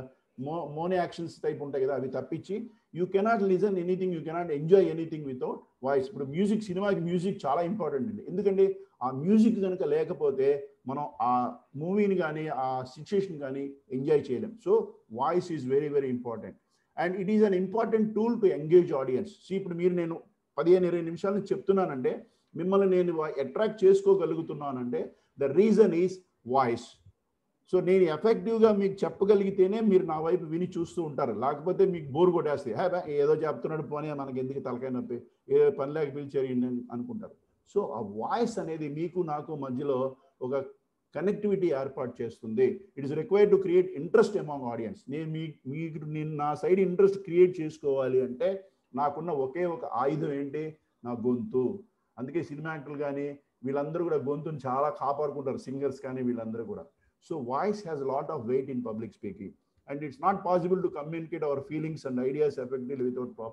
మో మోనే యాక్షన్స్ టైప్ ఉంటాయి కదా అవి తప్పించి you cannot listen anything you cannot enjoy anything without voice ఇప్పుడు మ్యూజిక్ సినిమాకి మ్యూజిక్ చాలా ఇంపార్టెంట్ అండి ఎందుకంటే ఆ మ్యూజిక్ కనుక లేకపోతే మనం ఆ మూవీని కానీ ఆ సిచ్యుయేషన్ కానీ ఎంజాయ్ చేయలేం so voice is very very important and it is an important tool to engage audience so ఇప్పుడు మీరు నేను పదిహేను ఇరవై నిమిషాల నుంచి చెప్తున్నానంటే మిమ్మల్ని నేను అట్రాక్ట్ చేసుకోగలుగుతున్నానంటే the reason is voice so నేను ఎఫెక్టివ్గా మీకు చెప్పగలిగితేనే మీరు నా వైపు విని చూస్తూ ఉంటారు లేకపోతే మీకు బోర్ కొట్టేస్తాయి హే బా, ఏదో చెప్తున్నాడు పోనీ మనకి ఎందుకు తలకాయ నొప్పి ఏ పని లేక పిలిచారు ఈయన్ని అని అనుకుంటారు సో ఆ వాయిస్ అనేది మీకు నాకు మధ్యలో ఒక కనెక్టివిటీ ఏర్పాటు చేస్తుంది it is required to create interest among audience నేను మీ మీకు నేను నా సైడ్ ఇంట్రెస్ట్ క్రియేట్ చేసుకోవాలి అంటే నాకున్న ఒకే ఒక ఆయుధం ఏంటి నా గొంతు అందుకే సినిమా యాక్టర్లు కానీ వీళ్ళందరూ కూడా గొంతుని చాలా కాపాడుకుంటారు సింగర్స్ కానీ వీళ్ళందరూ కూడా so voice has lot of weight in public speaking and it's not possible to communicate our feelings and ideas effective without proper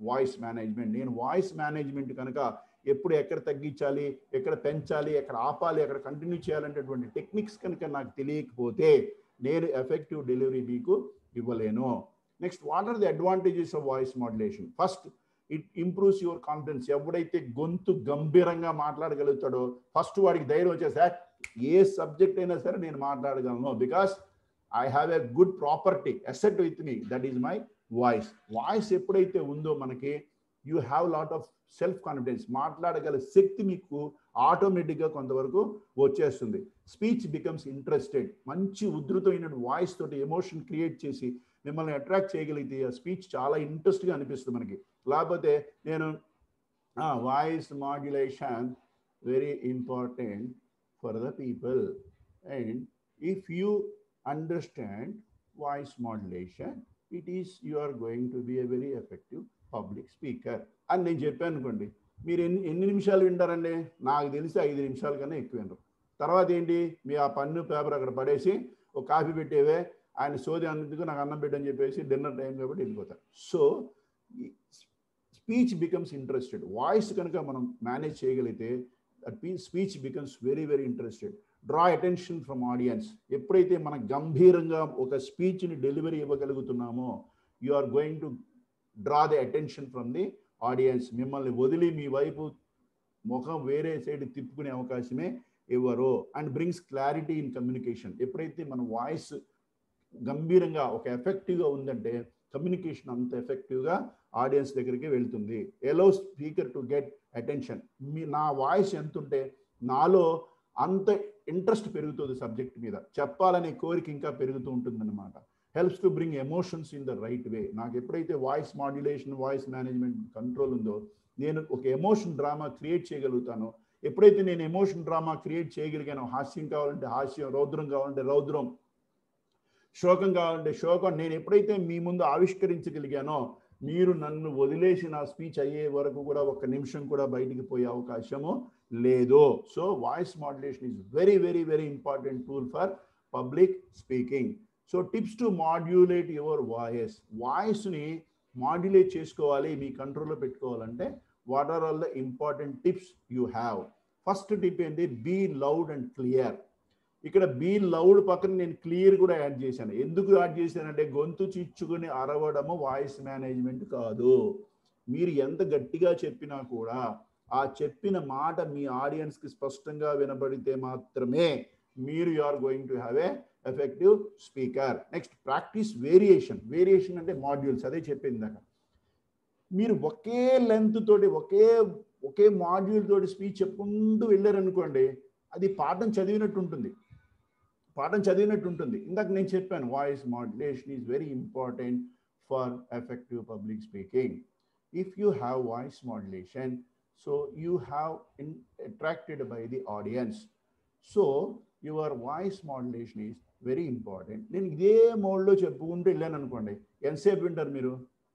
voice management నేను వాయిస్ మేనేజ్మెంట్ కనుక ఎప్పుడు ఎక్కడ తగ్గించాలి ఎక్కడ పెంచాలి ఎక్కడ ఆపాలి ఎక్కడ కంటిన్యూ చేయాలనేటువంటి టెక్నిక్స్ కనుక నాకు తెలియకపోతే నేను ఎఫెక్టివ్ డెలివరీ మీకు ఇవ్వలేను next what are the advantages of voice modulation first it improves your confidence ఎవడైతే గొంతు గంభీరంగా మాట్లాడగలుగుతాడో ఫస్ట్ వాడికి ధైర్యం వచ్చేసా ఏ సబ్జెక్ట్ అయినా సరే నేను మాట్లాడగలను because I have a good property asset with me that is my voice voice ఎప్పుడైతే ఉందో మనకి you have lot of self confidence మాట్లాడగల శక్తి మీకు ఆటోమేటిక్గా కొంతవరకు వచ్చేస్తుంది స్పీచ్ బికమ్స్ ఇంట్రెస్టెడ్ మంచి ఉధృతమైన వాయిస్ తోటి ఎమోషన్ క్రియేట్ చేసి మిమ్మల్ని అట్రాక్ట్ చేయగలిగితే ఆ స్పీచ్ చాలా ఇంట్రెస్ట్గా అనిపిస్తుంది మనకి లేకపోతే నేను voice modulation very important for the people and if you understand voice modulation it is you are going to be a very effective public speaker అని నేను చెప్పాను అనుకోండి మీరు ఎన్ని ఎన్ని నిమిషాలు వింటారండి నాకు తెలిసి ఐదు నిమిషాల కన్నా ఎక్కువ వినరు తర్వాత ఏంటి మీ ఆ పన్ను పేపర్ అక్కడ పడేసి ఒక కాఫీ పెట్టేవే ఆయన సోది అందుకు నాకు అన్నం పెట్టని చెప్పేసి డిన్నర్ టైం కాబట్టి వెళ్ళిపోతారు so speech becomes interested voice కనుక మనం మేనేజ్ చేయగలిగితే speech becomes very very interested draw attention from audience ఎప్పుడైతే మనం గంభీరంగా ఒక స్పీచ్ని డెలివరీ ఇవ్వగలుగుతున్నామో you are going to draw the attention from the audience మిమ్మల్ని వదిలి మీ వైపు ముఖం వేరే సైడ్ తిప్పుకునే అవకాశమే ఇవ్వరు and brings clarity in communication ఎప్పుడైతే మన వాయిస్ గంభీరంగా ఒక ఎఫెక్టివ్గా ఉందంటే కమ్యూనికేషన్ అంత ఎఫెక్టివ్గా ఆడియన్స్ దగ్గరికి వెళ్తుంది allow speaker to get attention మీ నా వాయిస్ ఎంత ఉంటే నాలో అంత ఇంట్రెస్ట్ పెరుగుతుంది సబ్జెక్ట్ మీద చెప్పాలనే కోరిక ఇంకా పెరుగుతూ ఉంటుందన్నమాట helps to bring emotions in the right way నాకు ఎప్పుడైతే voice modulation voice management control ఉందో నేను ఒక ఎమోషన్ డ్రామా క్రియేట్ చేయగలుగుతానో ఎప్పుడైతే నేను ఎమోషన్ డ్రామా క్రియేట్ చేయగలిగానో హాస్యం కావాలంటే హాస్యం రౌద్రం కావాలంటే రౌద్రం శోకం కావాలంటే శోకం నేను ఎప్పుడైతే మీ ముందు ఆవిష్కరించగలిగానో మీరు నన్ను వదిలేసి నా స్పీచ్ అయ్యే వరకు కూడా ఒక నిమిషం కూడా బయటికి పోయే అవకాశము లేదు so voice modulation is very very very important tool for public speaking so tips to modulate your voice వాయిస్ని మాడ్యులేట్ చేసుకోవాలి మీ కంట్రోల్లో పెట్టుకోవాలంటే what are all the important tips you have first tip ఏంటి బీ లౌడ్ అండ్ క్లియర్ ఇక్కడ be loud పక్కన నేను clear కూడా యాడ్ చేశాను ఎందుకు యాడ్ చేశానంటే గొంతు చిచ్చుకుని అరవడము వాయిస్ మేనేజ్మెంట్ కాదు మీరు ఎంత గట్టిగా చెప్పినా కూడా ఆ చెప్పిన మాట మీ ఆడియన్స్కి స్పష్టంగా వినబడితే మాత్రమే మీరు you are going to have a effective speaker next practice variation variation అంటే మాడ్యూల్స్ అదే చెప్పింది దాకా మీరు ఒకే లెంత్ తోటి ఒకే ఒకే మాడ్యూల్ తోటి స్పీచ్ చెప్పుకుంటూ వెళ్ళారనుకోండి అది పాఠం చదివినట్టు ఉంటుంది పాఠం చదివినట్టు ఉంటుంది ఇందాక నేను చెప్పాను voice modulation is very important for effective public speaking if you have voice modulation so you have in attracted by the audience so your voice modulation is very important నేను ఇదే మోడ్లో చెప్పుకుంటూ వెళ్ళాను అనుకోండి ఎంతసేపు వింటారు మీరు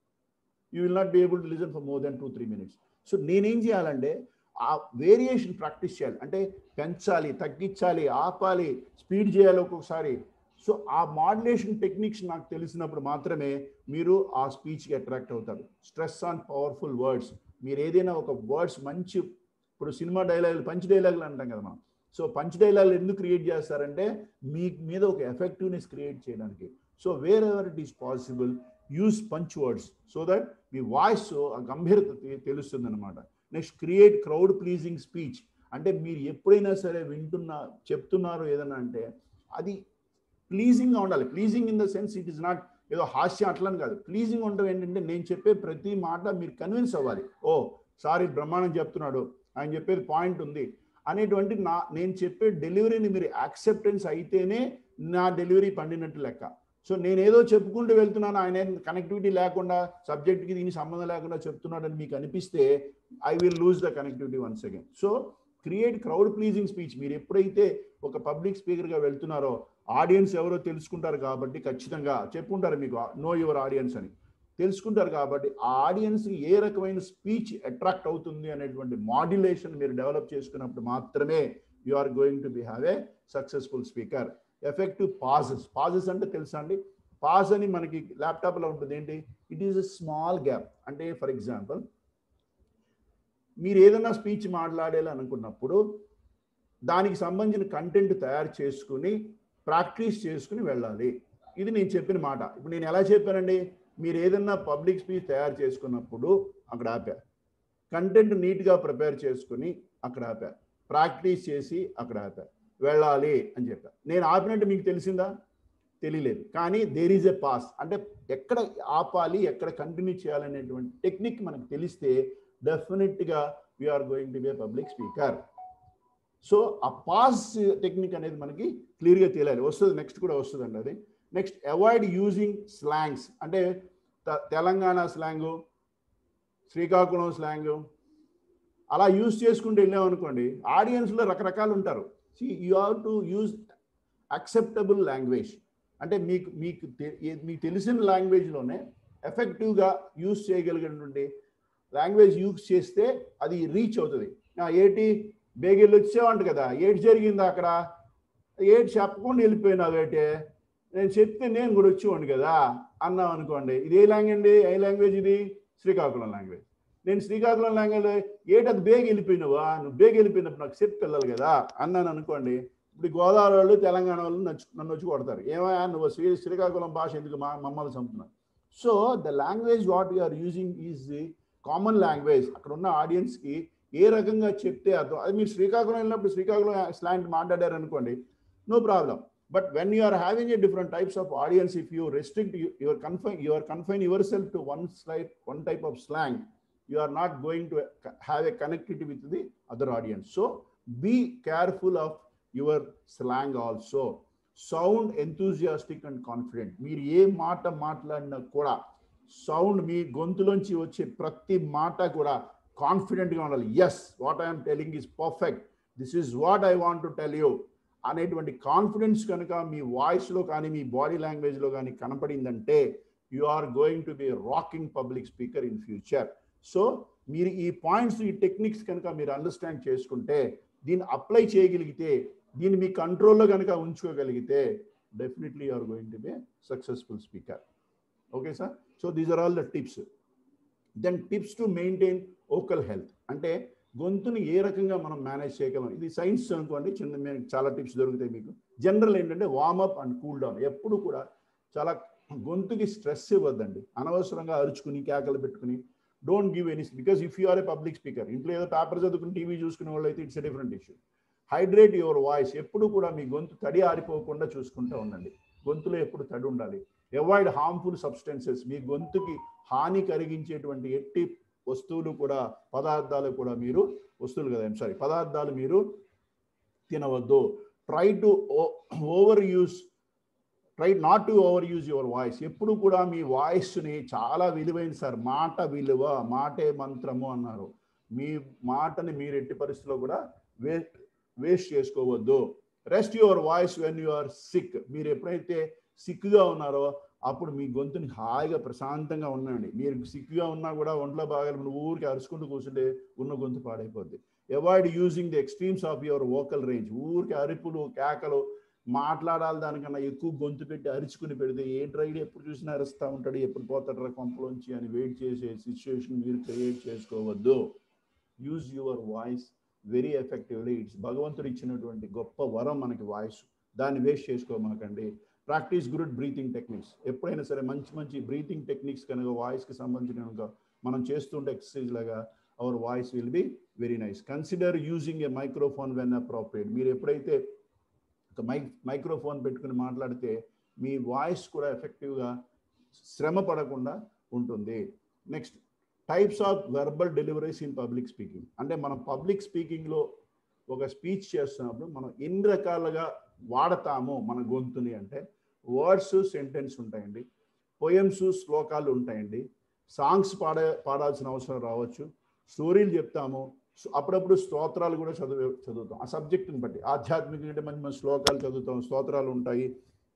you will not be able to listen for more than two three minutes so నేనేం చేయాలంటే ఆ వేరియేషన్ ప్రాక్టీస్ చేయాలి అంటే పెంచాలి తగ్గించాలి ఆపాలి స్పీడ్ చేయాలి ఒక్కొక్కసారి సో ఆ మాడ్యులేషన్ టెక్నిక్స్ నాకు తెలిసినప్పుడు మాత్రమే మీరు ఆ స్పీచ్కి అట్రాక్ట్ అవుతారు స్ట్రెస్ ఆన్ పవర్ఫుల్ వర్డ్స్ మీరు ఏదైనా ఒక వర్డ్స్ మంచి ఇప్పుడు సినిమా డైలాగులు పంచ్ డైలాగులు అంటాం కదా మనం సో పంచ్ డైలాగులు ఎందుకు క్రియేట్ చేస్తారంటే మీ మీద ఒక ఎఫెక్టివ్నెస్ క్రియేట్ చేయడానికి so wherever it is possible use punch words so that మీ వాయిస్ ఆ గంభీరత తెలుస్తుంది అనమాట next create crowd pleasing speech అంటే మీరు ఎప్పుడైనా సరే వింటున్నా చెప్తున్నారు ఏదన్నా అంటే అది ప్లీజింగ్గా ఉండాలి pleasing in the sense it is not ఏదో హాస్యం అట్లని కాదు ప్లీజింగ్ ఉండడం ఏంటంటే నేను చెప్పే ప్రతి మాట మీరు కన్విన్స్ అవ్వాలి ఓ సారీ బ్రహ్మాండం చెప్తున్నాడు ఆయన చెప్పేది పాయింట్ ఉంది అనేటువంటి నా నేను చెప్పే డెలివరీని మీరు యాక్సెప్టెన్స్ అయితేనే నా డెలివరీ పండినట్టు లెక్క సో నేను ఏదో చెప్పుకుంటూ వెళ్తున్నాను ఆయన కనెక్టివిటీ లేకుండా సబ్జెక్ట్కి దీనికి సంబంధం లేకుండా చెప్తున్నాడని మీకు అనిపిస్తే I will lose the connectivity once again so create crowd pleasing speech మీరు ఎప్పుడైతే ఒక పబ్లిక్ స్పీకర్గా వెళ్తున్నారో ఆడియన్స్ ఎవరో తెలుసుకుంటారు కాబట్టి ఖచ్చితంగా చెప్పుకుంటారు మీకు నో యువర్ ఆడియన్స్ అని తెలుసుకుంటారు కాబట్టి ఆ ఆడియన్స్కి ఏ రకమైన స్పీచ్ అట్రాక్ట్ అవుతుంది అనేటువంటి మాడ్యులేషన్ మీరు డెవలప్ చేసుకున్నప్పుడు మాత్రమే you are going to be have a successful speaker effective pauses pauses అంటే తెలుసా అండి పాజ్ అని మనకి ల్యాప్టాప్లో ఉంటుంది ఏంటి it is a small gap అంటే ఫర్ ఎగ్జాంపుల్ మీరు ఏదైనా స్పీచ్ మాట్లాడాలి అనుకున్నప్పుడు దానికి సంబంధించిన కంటెంట్ తయారు చేసుకుని ప్రాక్టీస్ చేసుకుని వెళ్ళాలి ఇది నేను చెప్పిన మాట ఇప్పుడు నేను ఎలా చెప్పానండి మీరు ఏదన్నా పబ్లిక్ స్పీచ్ తయారు చేసుకున్నప్పుడు అక్కడ ఆపా కంటెంట్ నీట్గా ప్రిపేర్ చేసుకుని అక్కడ ఆపా ప్రాక్టీస్ చేసి అక్కడ ఆపా వెళ్ళాలి అని చెప్పా నేను ఆపినట్టు మీకు తెలిసిందా తెలియలేదు కానీ దేర్ ఈజ్ ఎ పాస్ అంటే ఎక్కడ ఆపాలి ఎక్కడ కంటిన్యూ చేయాలనేటువంటి టెక్నిక్ మనకు తెలిస్తే డెఫినెట్గా we are going to be public speaker so ఆ పాస్ టెక్నిక్ అనేది మనకి క్లియర్గా తెలియాలి వస్తుంది నెక్స్ట్ కూడా వస్తుందండి అది నెక్స్ట్ అవాయిడ్ యూజింగ్ స్లాంగ్స్ అంటే త- తెలంగాణ స్లాంగు శ్రీకాకుళం స్లాంగు అలా యూజ్ చేసుకుంటూ వెళ్ళాం అనుకోండి ఆడియన్స్లో రకరకాలు ఉంటారు so you have to use acceptable language అంటే మీకు మీకు తె- ఏ- మీకు తెలిసిన లాంగ్వేజ్లోనే ఎఫెక్టివ్గా యూజ్ చేయగలిగినటువంటి లాంగ్వేజ్ యూజ్ చేస్తే అది రీచ్ అవుతుంది ఆ, ఏటి బేగిళ్ళు వచ్చావంట కదా ఏటి జరిగింది అక్కడ ఏటి చెప్పకుండా వెళ్ళిపోయినావు ఏటే నేను చెప్తే నేను కూడా వచ్చేవాడిని కదా అన్నాం అనుకోండి ఇది ఏ లాంగ్వేజ్ అండి ఏ లాంగ్వేజ్ ఇది శ్రీకాకుళం లాంగ్వేజ్ నేను శ్రీకాకుళం లాంగ్వేజ్ ఏటి అది బేగ వెళ్ళిపోయినావా నువ్వు బేగ వెళ్ళిపోయినప్పుడు నాకు చెప్పి వెళ్ళాలి కదా అన్నాను అనుకోండి ఇప్పుడు గోదావరి వాళ్ళు తెలంగాణ వాళ్ళు నచ్చు నన్ను వచ్చి కొడతారు ఏమయ్యా నువ్వు శ్రీ శ్రీకాకుళం భాష ఎందుకు మా మమ్మల్ని చంపుతున్నావు so the language what you are using is the common language అక్కడ ఉన్న ఆడియన్స్కి ఏ రకంగా చెప్తే అర్థం అది మీరు శ్రీకాకుళం వెళ్ళినప్పుడు శ్రీకాకుళం స్లాంగ్ మాట్లాడారు అనుకోండి no problem but when you are having a different types of audience if you restrict your confine your confine yourself to one slide one type of slang you are not going to have a connectivity with the other audience. So be careful of your slang also. Sound enthusiastic and confident. మీరు ఏ మాట మాట్లాడినా కూడా sound మీ గొంతులోంచి వచ్చే ప్రతి మాట కూడా కాన్ఫిడెంట్గా ఉండాలి yes what I'm telling is perfect this is what I want to tell you అనేటువంటి కాన్ఫిడెన్స్ కనుక మీ వాయిస్లో కానీ మీ బాడీ లాంగ్వేజ్లో కానీ కనపడిందంటే you are going to be rocking public speaker in future so మీరు ఈ పాయింట్స్ ఈ టెక్నిక్స్ కనుక మీరు అండర్స్టాండ్ చేసుకుంటే దీన్ని అప్లై చేయగలిగితే దీన్ని మీ కంట్రోల్లో కనుక ఉంచుకోగలిగితే definitely you are going to be successful speaker okay sir so these are all the tips then tips to maintain vocal health అంటే గొంతుని ఏ రకంగా మనం మేనేజ్ చేయగలం ఇది సైన్స్ అనుకోండి చిన్న మీ- చాలా టిప్స్ దొరుకుతాయి మీకు జనరల్ ఏంటంటే వార్మప్ అండ్ కూల్ డౌన్ ఎప్పుడు కూడా చాలా గొంతుకి స్ట్రెస్ ఇవ్వద్దండి అనవసరంగా అరుచుకుని కేకలు పెట్టుకుని don't give any because if you are a public speaker ఇంట్లో ఏదో పేపర్ చదువుకుని టీవీ చూసుకునే వాళ్ళు అయితే it's a different issue hydrate your voice ఎప్పుడు కూడా మీ గొంతు తడి ఆరిపోకుండా చూసుకుంటూ ఉండండి గొంతులో ఎప్పుడు తడి ఉండాలి అవాయిడ్ హార్మ్ఫుల్ సబ్స్టెన్సెస్ మీ గొంతుకి హాని కలిగించేటువంటి ఎట్టి వస్తువులు కూడా పదార్థాలు కూడా మీరు వస్తువులు కదా సారీ పదార్థాలు మీరు తినవద్దు try to overuse try not to overuse your voice ఎప్పుడు కూడా మీ వాయిస్ని చాలా విలువైంది సార్ మాట విలువ మాటే మంత్రము అన్నారు మీ మాటని మీరు ఎట్టి పరిస్థితిలో కూడా వేస్ట్ వేస్ట్ చేసుకోవద్దు rest your voice when you are sick మీరు ఎప్పుడైతే సిక్గా ఉన్నారో అప్పుడు మీ గొంతుని హాయిగా ప్రశాంతంగా ఉండండి మీరు సిక్గా ఉన్నా కూడా ఒంట్లో బాగాలి నువ్వు ఊరికి అరుచుకుంటూ కూర్చుంటే ఉన్న గొంతు పాడైపోద్ది avoid using the extremes of your vocal range ఊరికి అరుపులు కేకలు మాట్లాడాలి దానికన్నా ఎక్కువ గొంతు పెట్టి అరుచుకుని పెడితే ఏ డ్రైడ్ ఎప్పుడు చూసినా అరుస్తూ ఉంటాడు ఎప్పుడు పోతాడు కొంపలోంచి అని వెయిట్ చేసే సిచ్యువేషన్ మీరు క్రియేట్ చేసుకోవద్దు use your voice very effectively it's భగవంతుడు ఇచ్చినటువంటి గొప్ప వరం మనకి వాయిస్ దాన్ని వేస్ట్ చేసుకోమాకండి ప్రాక్టీస్ గుడ్ బ్రీతింగ్ టెక్నిక్స్ ఎప్పుడైనా సరే మంచి మంచి బ్రీతింగ్ టెక్నిక్స్ కనుక వాయిస్కి సంబంధించిన కనుక మనం చేస్తుంటే ఎక్సర్సైజ్ లాగా our voice will be very nice consider using a microphone when appropriate మీరు ఎప్పుడైతే ఒక మైక్ మైక్రోఫోన్ పెట్టుకుని మాట్లాడితే మీ వాయిస్ కూడా ఎఫెక్టివ్గా శ్రమ పడకుండా ఉంటుంది next types of verbal deliveries in public speaking అంటే మనం పబ్లిక్ స్పీకింగ్లో ఒక స్పీచ్ చేస్తున్నప్పుడు మనం ఎన్ని రకాలుగా వాడతాము మన గొంతుని అంటే వర్డ్స్ సెంటెన్స్ ఉంటాయండి పోయమ్స్ శ్లోకాలు ఉంటాయండి సాంగ్స్ పాడే పాడాల్సిన అవసరం రావచ్చు స్టోరీలు చెప్తాము సో అప్పుడప్పుడు స్తోత్రాలు కూడా చదివే చదువుతాం ఆ సబ్జెక్టుని బట్టి ఆధ్యాత్మిక అంటే మంచి మంచి శ్లోకాలు చదువుతాం స్తోత్రాలు ఉంటాయి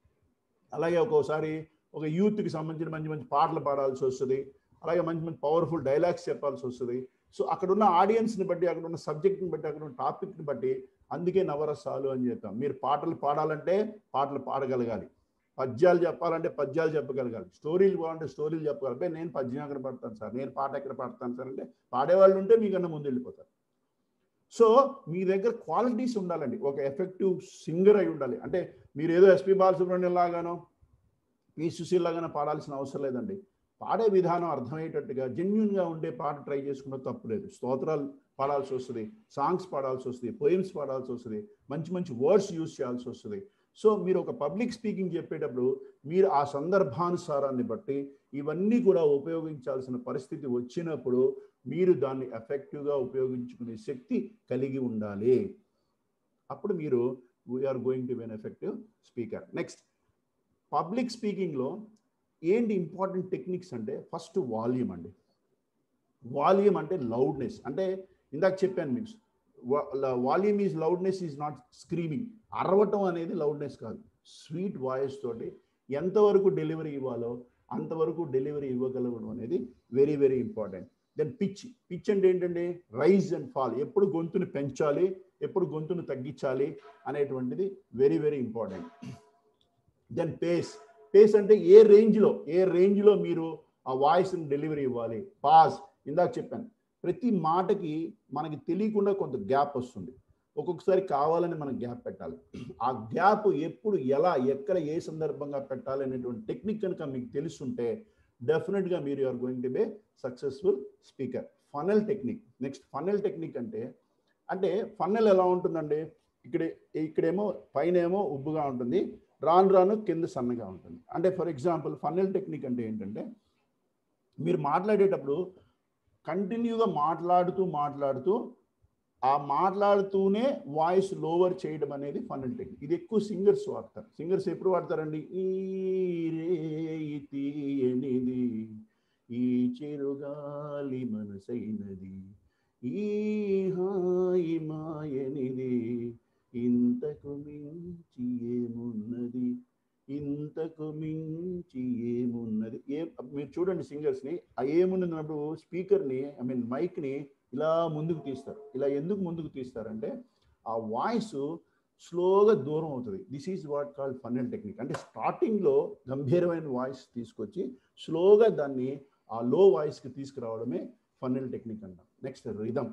అలాగే ఒక్కోసారి ఒక యూత్కి సంబంధించిన మంచి మంచి పాటలు పాడాల్సి వస్తుంది అలాగే మంచి మంచి పవర్ఫుల్ డైలాగ్స్ చెప్పాల్సి వస్తుంది సో అక్కడ ఉన్న ఆడియన్స్ని బట్టి అక్కడ ఉన్న సబ్జెక్ట్ని బట్టి అక్కడ ఉన్న టాపిక్ని బట్టి అందుకే నవరసాలు అని చెప్తాం మీరు పాటలు పాడాలంటే పాటలు పాడగలగాలి పద్యాలు చెప్పాలంటే పద్యాలు చెప్పగలగాలి స్టోరీలు బాగుంటే స్టోరీలు చెప్పగలిపే నేను పద్యం ఎక్కడ పడతాను సార్ నేను పాట ఎక్కడ పడతాను సార్ అంటే పాడేవాళ్ళు ఉంటే మీకన్నా ముందు వెళ్ళిపోతారు సో మీ దగ్గర క్వాలిటీస్ ఉండాలండి ఒక ఎఫెక్టివ్ సింగర్ అయి ఉండాలి అంటే మీరు ఏదో ఎస్పి బాలసుబ్రహ్మణ్యం లాగానో పి సుశీల్ లాగానో పాడాల్సిన అవసరం లేదండి పాడే విధానం అర్థమయ్యేటట్టుగా జెన్యున్గా ఉండే పాట ట్రై చేసుకున్న తప్పులేదు స్తోత్రాలు పాడాల్సి వస్తుంది సాంగ్స్ పాడాల్సి వస్తుంది పోయిమ్స్ పాడాల్సి వస్తుంది మంచి మంచి వర్డ్స్ యూజ్ చేయాల్సి వస్తుంది సో మీరు ఒక పబ్లిక్ స్పీకింగ్ చెప్పేటప్పుడు మీరు ఆ సందర్భానుసారాన్ని బట్టి ఇవన్నీ కూడా ఉపయోగించాల్సిన పరిస్థితి వచ్చినప్పుడు మీరు దాన్ని ఎఫెక్టివ్గా ఉపయోగించుకునే శక్తి కలిగి ఉండాలి అప్పుడు మీరు we are going to be an effective speaker next public స్పీకింగ్లో ఏంటి ఇంపార్టెంట్ టెక్నిక్స్ అంటే ఫస్ట్ వాల్యూమ్ అండి వాల్యూమ్ అంటే లౌడ్నెస్ అంటే ఇందాక చెప్పాను మీకు volume is loudness is not screaming అరవటం అనేది లౌడ్నెస్ కాదు స్వీట్ వాయిస్ తోటి ఎంతవరకు డెలివరీ ఇవ్వాలో అంతవరకు డెలివరీ ఇవ్వగలగడం అనేది very very important then pitch pitch అంటే ఏంటంటే రైజ్ అండ్ ఫాల్ ఎప్పుడు గొంతుని పెంచాలి ఎప్పుడు గొంతును తగ్గించాలి అనేటువంటిది very very important then pace pace అంటే ఏ రేంజ్లో ఏ రేంజ్లో మీరు ఆ వాయిస్ని డెలివరీ ఇవ్వాలి పాజ్ ఇందాక చెప్పాను ప్రతి మాటకి మనకి తెలియకుండా కొంత గ్యాప్ వస్తుంది ఒక్కొక్కసారి కావాలని మనం గ్యాప్ పెట్టాలి ఆ గ్యాప్ ఎప్పుడు ఎలా ఎక్కడ ఏ సందర్భంగా పెట్టాలి అనేటువంటి టెక్నిక్ కనుక మీకు తెలుసుంటే డెఫినెట్గా మీరు are going to be successful speaker funnel technique next funnel technique అంటే అంటే ఫన్నెల్ ఎలా ఉంటుందండి ఇక్కడ ఇక్కడేమో పైన ఏమో ఉబ్బుగా ఉంటుంది రాను రాను కింద సన్నగా ఉంటుంది అంటే ఫర్ ఎగ్జాంపుల్ ఫన్నెల్ టెక్నిక్ అంటే ఏంటంటే మీరు మాట్లాడేటప్పుడు కంటిన్యూగా మాట్లాడుతూ మాట్లాడుతూ ఆ మాట్లాడుతూనే వాయిస్ లోవర్ చేయడం అనేది ఫన్నెల్ టెక్నిక్ ఇది ఎక్కువ సింగర్స్ వాడతారు సింగర్స్ ఎప్పుడు వాడతారండి ఈ రే ఈ తీయనిది ఈ చిరుగాలి మనసైనది ఈ హాయి మాయనిది ఇంతకు మించి ఏమున్నది ఇంతకు మించి ఏమున్నది ఏ మీరు చూడండి సింగర్స్ని ఆ ఏమున్నప్పుడు స్పీకర్ని ఐ మీన్ మైక్ని ఇలా ముందుకు తీస్తారు ఇలా ఎందుకు ముందుకు తీస్తారంటే ఆ వాయిస్ స్లోగా దూరం అవుతుంది this is what called funnel technique అంటే స్టార్టింగ్లో గంభీరమైన వాయిస్ తీసుకొచ్చి స్లోగా దాన్ని ఆ లో వాయిస్కి తీసుకురావడమే ఫన్నెల్ టెక్నిక్ అంటాం next rhythm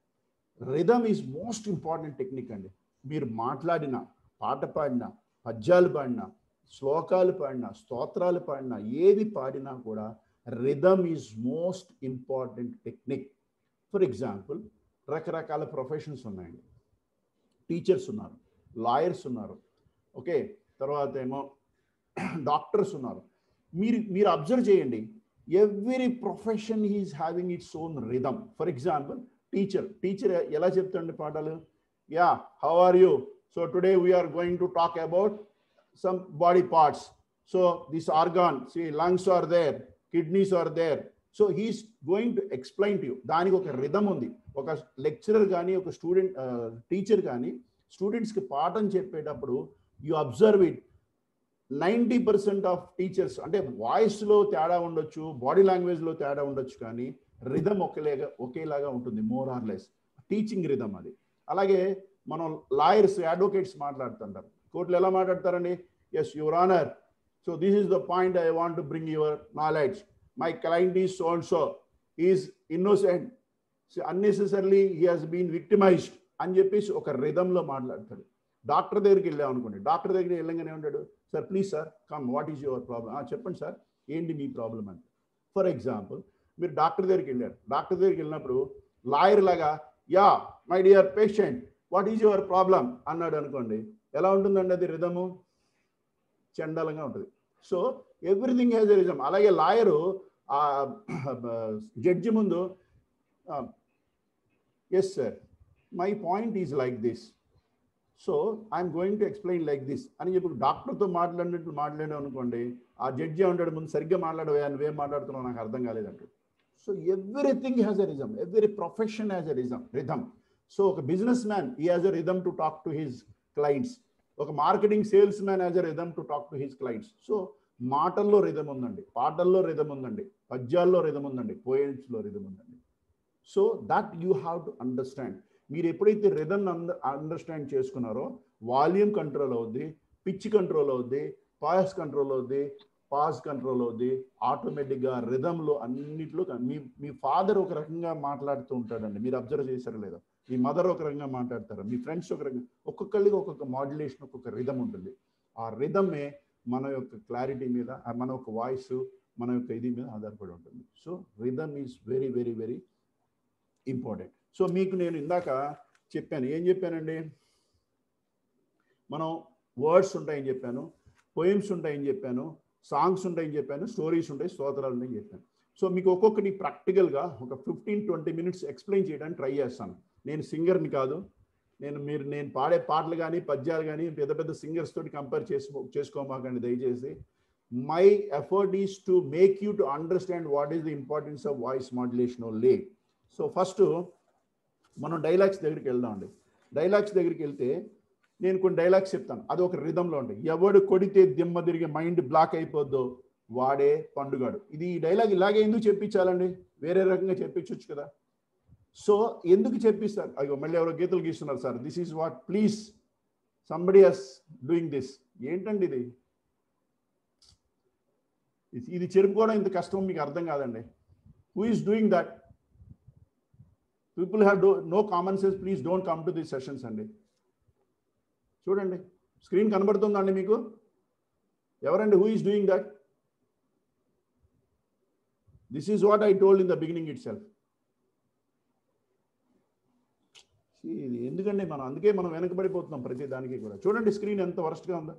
rhythm is most important technique అండి మీరు మాట్లాడిన పాట పాడినా పద్యాలు పాడినా శ్లోకాలు పాడినా స్తోత్రాలు పాడినా ఏది పాడినా కూడా rhythm is most important technique for example రకరకాల ప్రొఫెషన్స్ ఉన్నాయండి టీచర్స్ ఉన్నారు లాయర్స్ ఉన్నారు ఓకే తర్వాత ఏమో డాక్టర్స్ ఉన్నారు మీరు మీరు అబ్జర్వ్ చేయండి every profession is having its own rhythm for example teacher teacher ఎలా చెప్తాండి పాటలు yeah how are you so today we are going to talk about some body parts so this organ see lungs are there kidneys are there so he's going to explain to you దానికి ఒక rhythm ఉంది ఒక lecturer కానీ ఒక student teacher కానీ స్టూడెంట్స్కి పాఠం చెప్పేటప్పుడు you observe it ninety percent of teachers అంటే వాయిస్లో తేడా ఉండొచ్చు బాడీ లాంగ్వేజ్లో తేడా ఉండొచ్చు కానీ రిధమ్ ఒకేలాగా ఒకేలాగా ఉంటుంది more or less teaching rhythm అది అలాగే మనం లాయర్స్ అడ్వకేట్స్ మాట్లాడుతుంటారు కోర్టులు ఎలా మాట్లాడతారండి yes your honour so this is the point I want to bring your knowledge my client is so and so is innocent unnecessarily he has been victimised అని చెప్పేసి ఒక రిధంలో మాట్లాడతాడు డాక్టర్ దగ్గరికి వెళ్ళాం అనుకోండి డాక్టర్ దగ్గరికి వెళ్ళగానే ఉంటాడు sir please sir come what is your problem చెప్పండి సార్ ఏంటి మీ ప్రాబ్లం అంటే ఫర్ ఎగ్జాంపుల్ మీరు డాక్టర్ దగ్గరికి వెళ్ళారు డాక్టర్ దగ్గరికి వెళ్ళినప్పుడు లాయర్ లాగా yeah my dear patient what is your problem అన్నాడు అనుకోండి ఎలా ఉంటుందండి అది రిధము చండాలంగా ఉంటుంది so everything has a rhythm అలాగే లాయరు జడ్జి ముందు yes sir my point is like this so I'm going to explain like this అని చెప్పి డాక్టర్తో మాట్లాడినట్టు మాట్లాడాను అనుకోండి ఆ జడ్జి ఉంటాడు ముందు సరిగ్గా మాట్లాడవా నువ్వేం మాట్లాడుతున్నావు నాకు అర్థం కాలేదంటాడు so everything has a rhythm every profession has a rhythm rhythm so ఒక బిజినెస్ మ్యాన్ ఈ has a rhythm to talk to his clients ఒక marketing sales man has a rhythm to talk to his clients so మాటల్లో rhythm ఉందండి పాటల్లో rhythm ఉందండి పద్యాల్లో rhythm ఉందండి పోయిమ్స్లో రిధం ఉందండి so that you have to understand మీరు ఎప్పుడైతే రిధమ్ అండర్స్టాండ్ చేసుకున్నారో వాల్యూమ్ కంట్రోల్ అవుద్ది పిచ్ కంట్రోల్ అవుద్ది పాస్ కంట్రోల్ అవుద్ది పాజ్ కంట్రోల్ అవుద్ది ఆటోమేటిక్గా రిధంలో అన్నిట్లో మీ మీ ఫాదర్ ఒక రకంగా మాట్లాడుతూ ఉంటాడండి మీరు అబ్జర్వ్ చేశారో లేదో మీ మదర్ ఒక రకంగా మాట్లాడతారు మీ ఫ్రెండ్స్ ఒక రకంగా ఒక్కొక్కరికి ఒక్కొక్క మాడ్యులేషన్ ఒక్కొక్క రిధం ఉంటుంది ఆ రిధమే మన యొక్క క్లారిటీ మీద ఆ మన యొక్క వాయిస్ మన యొక్క ఇది మీద ఆధారపడి ఉంటుంది so rhythm is very very very important so మీకు నేను ఇందాక చెప్పాను ఏం చెప్పానండి మనం వర్డ్స్ ఉంటాయని చెప్పాను పోయిమ్స్ ఉంటాయని చెప్పాను సాంగ్స్ ఉంటాయని చెప్పాను స్టోరీస్ ఉంటాయి స్తోత్రాలు ఉంటాయని చెప్పాను సో మీకు ఒక్కొక్కటి ప్రాక్టికల్గా ఒక ఫిఫ్టీన్ ట్వంటీ మినిట్స్ ఎక్స్ప్లెయిన్ చేయడానికి ట్రై చేస్తాను నేను సింగర్ని కాదు నేను మీరు నేను పాడే పాటలు కానీ పద్యాలు కానీ పెద్ద పెద్ద సింగర్స్ తోటి కంపేర్ చేసుకో చేసుకోమాకండి దయచేసి my effort is to make you to understand what is the importance of voice modulation లే సో ఫస్ట్ మనం డైలాగ్స్ దగ్గరికి వెళ్దామండి డైలాగ్స్ దగ్గరికి వెళ్తే నేను కొన్ని డైలాగ్స్ చెప్తాను అది ఒక రిధంలో ఉంటాయి ఎవడు కొడితే దిమ్మ తిరిగి మైండ్ బ్లాక్ అయిపోద్దో వాడే పండుగాడు ఇది ఈ డైలాగ్ ఇలాగే ఎందుకు చెప్పించాలండి వేరే రకంగా చెప్పించవచ్చు కదా సో ఎందుకు చెప్పిస్తారు అయ్యో మళ్ళీ ఎవరో గీతలు గీస్తున్నారు sir this is what please somebody has doing this ఏంటండి ఇది ఇది- ఇది చెరుపుకోవడం ఇంత కష్టం మీకు అర్థం కాదండి who is doing that people have do no common sense please don't come to the sessions అండి చూడండి స్క్రీన్ కనబడుతుందండి మీకు ఎవరండి who is doing that this is what I told in the beginning itself ఇది ఎందుకండి మనం అందుకే మనం వెనకబడిపోతున్నాం ప్రతి దానికి కూడా చూడండి స్క్రీన్ ఎంత వరస్ట్గా ఉందో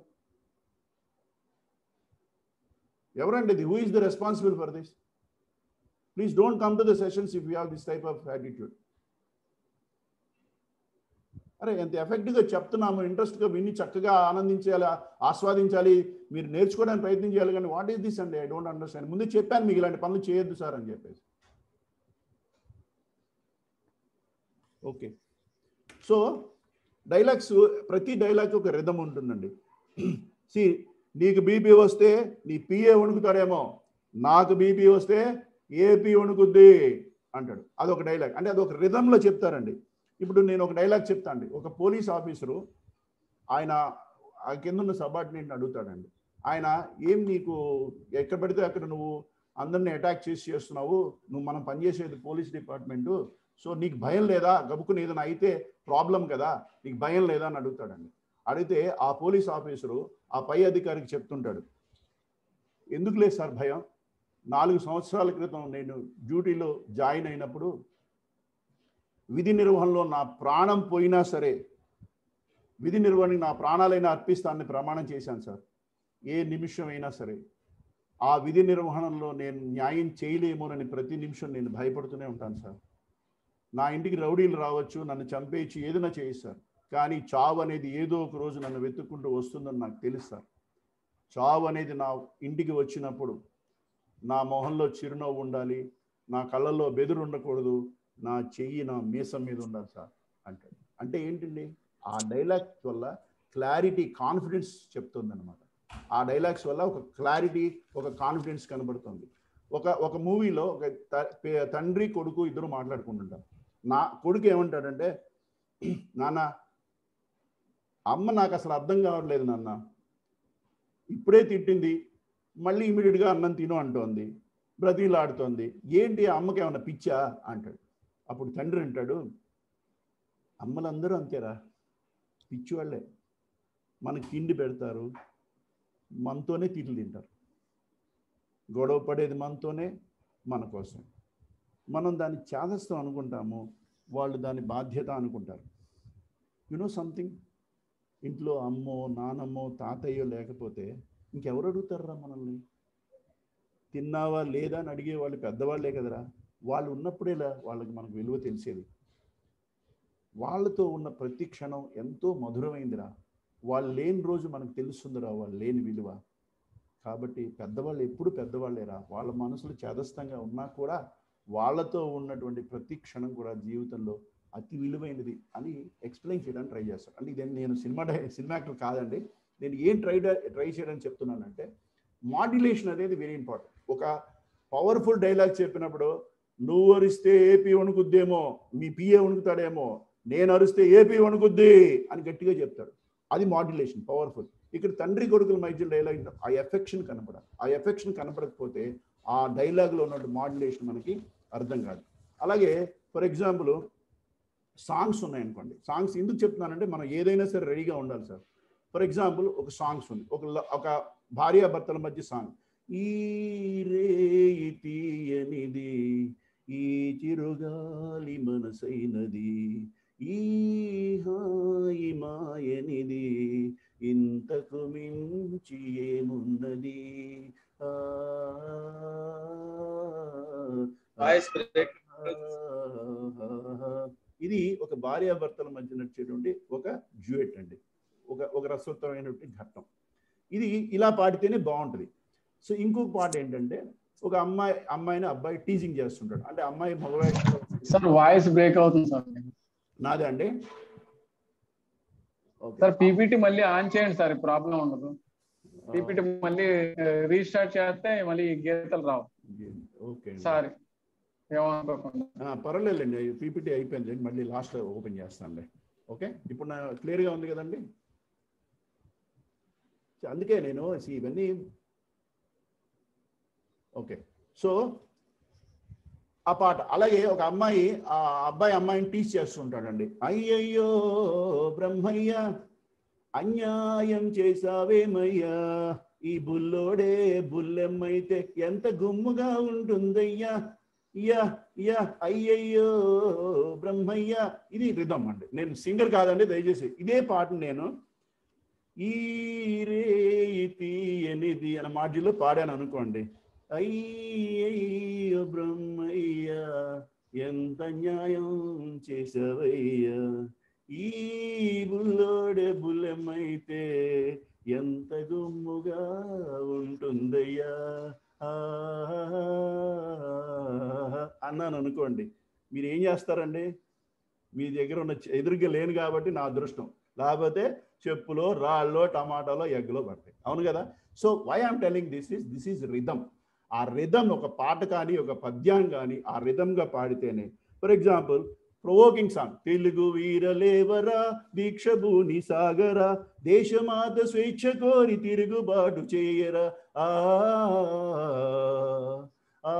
ఎవరండి ఇది who is the responsible for this please don't come to the sessions if you have this type of attitude అరే ఎంత ఎఫెక్టివ్గా చెప్తున్నాము ఇంట్రెస్ట్గా విని చక్కగా ఆనందించాలి ఆస్వాదించాలి మీరు నేర్చుకోవడానికి ప్రయత్నం చేయాలి కానీ వాట్ ఈస్ దిస్ అండి ఐ డోంట్ అండర్స్టాండ్ ముందు చెప్పాను మీకు ఇలాంటి పనులు చేయొద్దు సార్ అని చెప్పేసి ఓకే సో డైలాగ్స్ ప్రతి డైలాగ్ ఒక రిధం ఉంటుందండి సి నీకు బీపీ వస్తే నీ పిఏ వణుకుతాడేమో నాకు బీపీ వస్తే ఏపీ వణుకుద్ది అంటాడు అదొక డైలాగ్ అంటే అదొక రిధంలో చెప్తారండి ఇప్పుడు నేను ఒక డైలాగ్ చెప్తా అండి ఒక పోలీస్ ఆఫీసరు ఆయన ఆ కింద ఉన్న సబార్డినేట్ని అడుగుతాడండి ఆయన ఏం నీకు ఎక్కడ పడితే అక్కడ నువ్వు అందరిని అటాక్ చేసి చేస్తున్నావు నువ్వు మనం పనిచేసేది పోలీస్ డిపార్ట్మెంటు సో నీకు భయం లేదా గబుకుని ఏదైనా అయితే ప్రాబ్లం కదా నీకు భయం లేదా అని అడుగుతాడండి అడిగితే ఆ పోలీస్ ఆఫీసరు ఆ పై అధికారికి చెప్తుంటాడు ఎందుకు లేదు సార్ భయం నాలుగు సంవత్సరాల క్రితం నేను డ్యూటీలో జాయిన్ అయినప్పుడు విధి నిర్వహణలో నా ప్రాణం పోయినా సరే విధి నిర్వహణకి నా ప్రాణాలైనా అర్పిస్తానని ప్రమాణం చేశాను సార్ ఏ నిమిషం అయినా సరే ఆ విధి నిర్వహణలో నేను న్యాయం చేయలేమోనని ప్రతి నిమిషం నేను భయపడుతూనే ఉంటాను సార్ నా ఇంటికి రౌడీలు రావచ్చు నన్ను చంపేసి ఏదైనా చేయొచ్చు సార్ కానీ చావు అనేది ఏదో ఒక రోజు నన్ను వెతుక్కుంటూ వస్తుందని నాకు తెలుసు సార్ చావు అనేది నా ఇంటికి వచ్చినప్పుడు నా మొహంలో చిరునవ్వు ఉండాలి నా కళ్ళల్లో బెదురు ఉండకూడదు నా చెయ్యి నా మీసం మీద ఉండాలి సార్ అంటాడు అంటే ఏంటండి ఆ డైలాగ్స్ వల్ల క్లారిటీ కాన్ఫిడెన్స్ చెప్తుందన్నమాట ఆ డైలాగ్స్ వల్ల ఒక క్లారిటీ ఒక కాన్ఫిడెన్స్ కనబడుతుంది ఒక ఒక మూవీలో ఒక త- పే- తండ్రి కొడుకు ఇద్దరు మాట్లాడుకుంటుంటారు నా కొడుకు ఏమంటాడంటే నాన్న అమ్మ నాకు అసలు అర్థం కావట్లేదు నాన్న ఇప్పుడే తిట్టింది మళ్ళీ ఇమీడియట్గా అన్నం తిను అంటోంది బ్రతిలాడుతోంది ఏంటి ఆ అమ్మకి ఏమన్నా పిచ్చా అంటాడు అప్పుడు తండ్రి అంటాడు అమ్మలందరూ అంతేరా పిచ్చివాళ్ళే మనకి తిండి పెడతారు మనతోనే తిట్లు తింటారు గొడవ పడేది మనతోనే మన కోసం మనం దాన్ని చేదస్తాం అనుకుంటాము వాళ్ళు దాని బాధ్యత అనుకుంటారు యునో సంథింగ్ ఇంట్లో అమ్మో నానమ్మో తాతయ్యో లేకపోతే ఇంకెవరు అడుగుతారా మనల్ని తిన్నావా లేదా అని అడిగే వాళ్ళు పెద్దవాళ్ళే కదరా వాళ్ళు ఉన్నప్పుడేలా వాళ్ళకి మనకు విలువ తెలిసేది వాళ్ళతో ఉన్న ప్రతి క్షణం ఎంతో మధురమైందిరా వాళ్ళు లేని రోజు మనకు తెలుస్తుందిరా వాళ్ళు లేని విలువ కాబట్టి పెద్దవాళ్ళు ఎప్పుడు పెద్దవాళ్ళేరా వాళ్ళ మనసులు చేదస్తంగా ఉన్నా కూడా వాళ్ళతో ఉన్నటువంటి ప్రతి క్షణం కూడా జీవితంలో అతి విలువైనది అని ఎక్స్ప్లెయిన్ చేయడానికి ట్రై చేస్తాను అంటే ఇదే నేను సినిమా డై- సినిమా యాక్టర్ కాదండి నేను ఏం ట్రై ట్రై చేయడానికి చెప్తున్నానంటే మాడ్యులేషన్ అనేది వెరీ ఇంపార్టెంట్ ఒక పవర్ఫుల్ డైలాగ్ చెప్పినప్పుడు నువ్వు అరిస్తే ఏపీ వణుకుద్దేమో మీ పిఏ వణుకుతాడేమో నేను అరిస్తే ఏపీ వణుకుద్ది అని గట్టిగా చెప్తాడు అది మాడ్యులేషన్ పవర్ఫుల్ ఇక్కడ తండ్రి కొడుకుల మధ్య డైలాగ్ ఆ ఎఫెక్షన్ కనపడాలి ఆ ఎఫెక్షన్ కనపడకపోతే ఆ డైలాగ్లో ఉన్న మాడ్యులేషన్ మనకి అర్థం కాదు అలాగే ఫర్ ఎగ్జాంపుల్ సాంగ్స్ ఉన్నాయనుకోండి సాంగ్స్ ఎందుకు చెప్తున్నానంటే మనం ఏదైనా సరే రెడీగా ఉండాలి సార్ ఫర్ ఎగ్జాంపుల్ ఒక సాంగ్స్ ఉంది ఒక ల- ఒక భార్యాభర్తల మధ్య సాంగ్ ఈ రేయి తీయనిది ఈ చిరుగాలి మనసైనది ఈ హాయి మాయనిది ఇంతకు మించి ఏమున్నది ఆ, వాయిస్ బ్రేక్ ఇది ఒక భార్యాభర్తల మధ్య నడిచేటువంటి ఒక జ్యూయట్ అండి ఒక ఒక రసవత్తమైనటువంటి ఘట్టం ఇది ఇలా పాడితేనే బాగుంటుంది సో ఇంకొక పాట ఏంటంటే ఒక అమ్మాయి అమ్మాయిని అబ్బాయి టీజింగ్ చేస్తుంటాడు అంటే అమ్మాయి మగవాయి సార్ వాయిస్ బ్రేక్ అవుతుంది సార్ నాదే అండి ఓకే. సార్ పీపీటీ మళ్ళీ ఆన్ చేయండి సార్ ప్రాబ్లం ఉండదు పీపీటీ మళ్ళీ రీస్టార్ట్ చేస్తే మళ్ళీ గీతలు రావు ఓకే అండి. సారీ ఏమనుకోకుండా ఆ, పర్వాలేదండి పీపీటీ అయిపోయింది మళ్ళీ లాస్ట్ ఓపెన్ చేస్తానులే ఓకే ఇప్పుడు నా క్లియర్గా ఉంది కదండి సో అందుకే నేను see, ఇవన్నీ ఓకే సో ఆ పాట అలాగే ఒక అమ్మాయి ఆ అబ్బాయి అమ్మాయిని టీచ్ చేస్తుంటాడండి అయ్యయ్యో బ్రహ్మయ్య అన్యాయం చేసావేమయ్యా ఈ బుల్లోడే బుల్లెమ్మైతే ఎంత గుమ్ముగా ఉంటుందయ్యా యా యా అయ్యయ్యో బ్రహ్మయ్య ఇది రిధం అండి నేను సింగర్ కాదండి దయచేసి ఇదే పాట నేను ఈ రేయి తీయనిది అనే మాడ్యూల్లో పాడాను అనుకోండి అయ్యయ్యో బ్రహ్మయ్య ఎంత న్యాయం చేసావయ్యా ఈ బుల్లోడే బుల్లెమైతే ఎంత గుమ్ముగా ఉంటుందయ్యా ఆ అన్నాను అనుకోండి మీరు ఏం చేస్తారండి మీ దగ్గర ఉన్న చె- ఎదురుగా లేను కాబట్టి నా అదృష్టం లేకపోతే చెప్పులో రాళ్ళలో టమాటాలో ఎగ్గులో పడతాయి అవును కదా so why am telling this is this is rhythm ఆ రిధమ్ ఒక పాట కానీ ఒక పద్యం కానీ ఆ రిధంగా పాడితేనే for example provoking song Telugu వీరలేవరా దీక్ష భూని సాగరా దేశమాత స్వేచ్ఛ కోరి తిరుగుబాటు చేయరా ఆ ఆ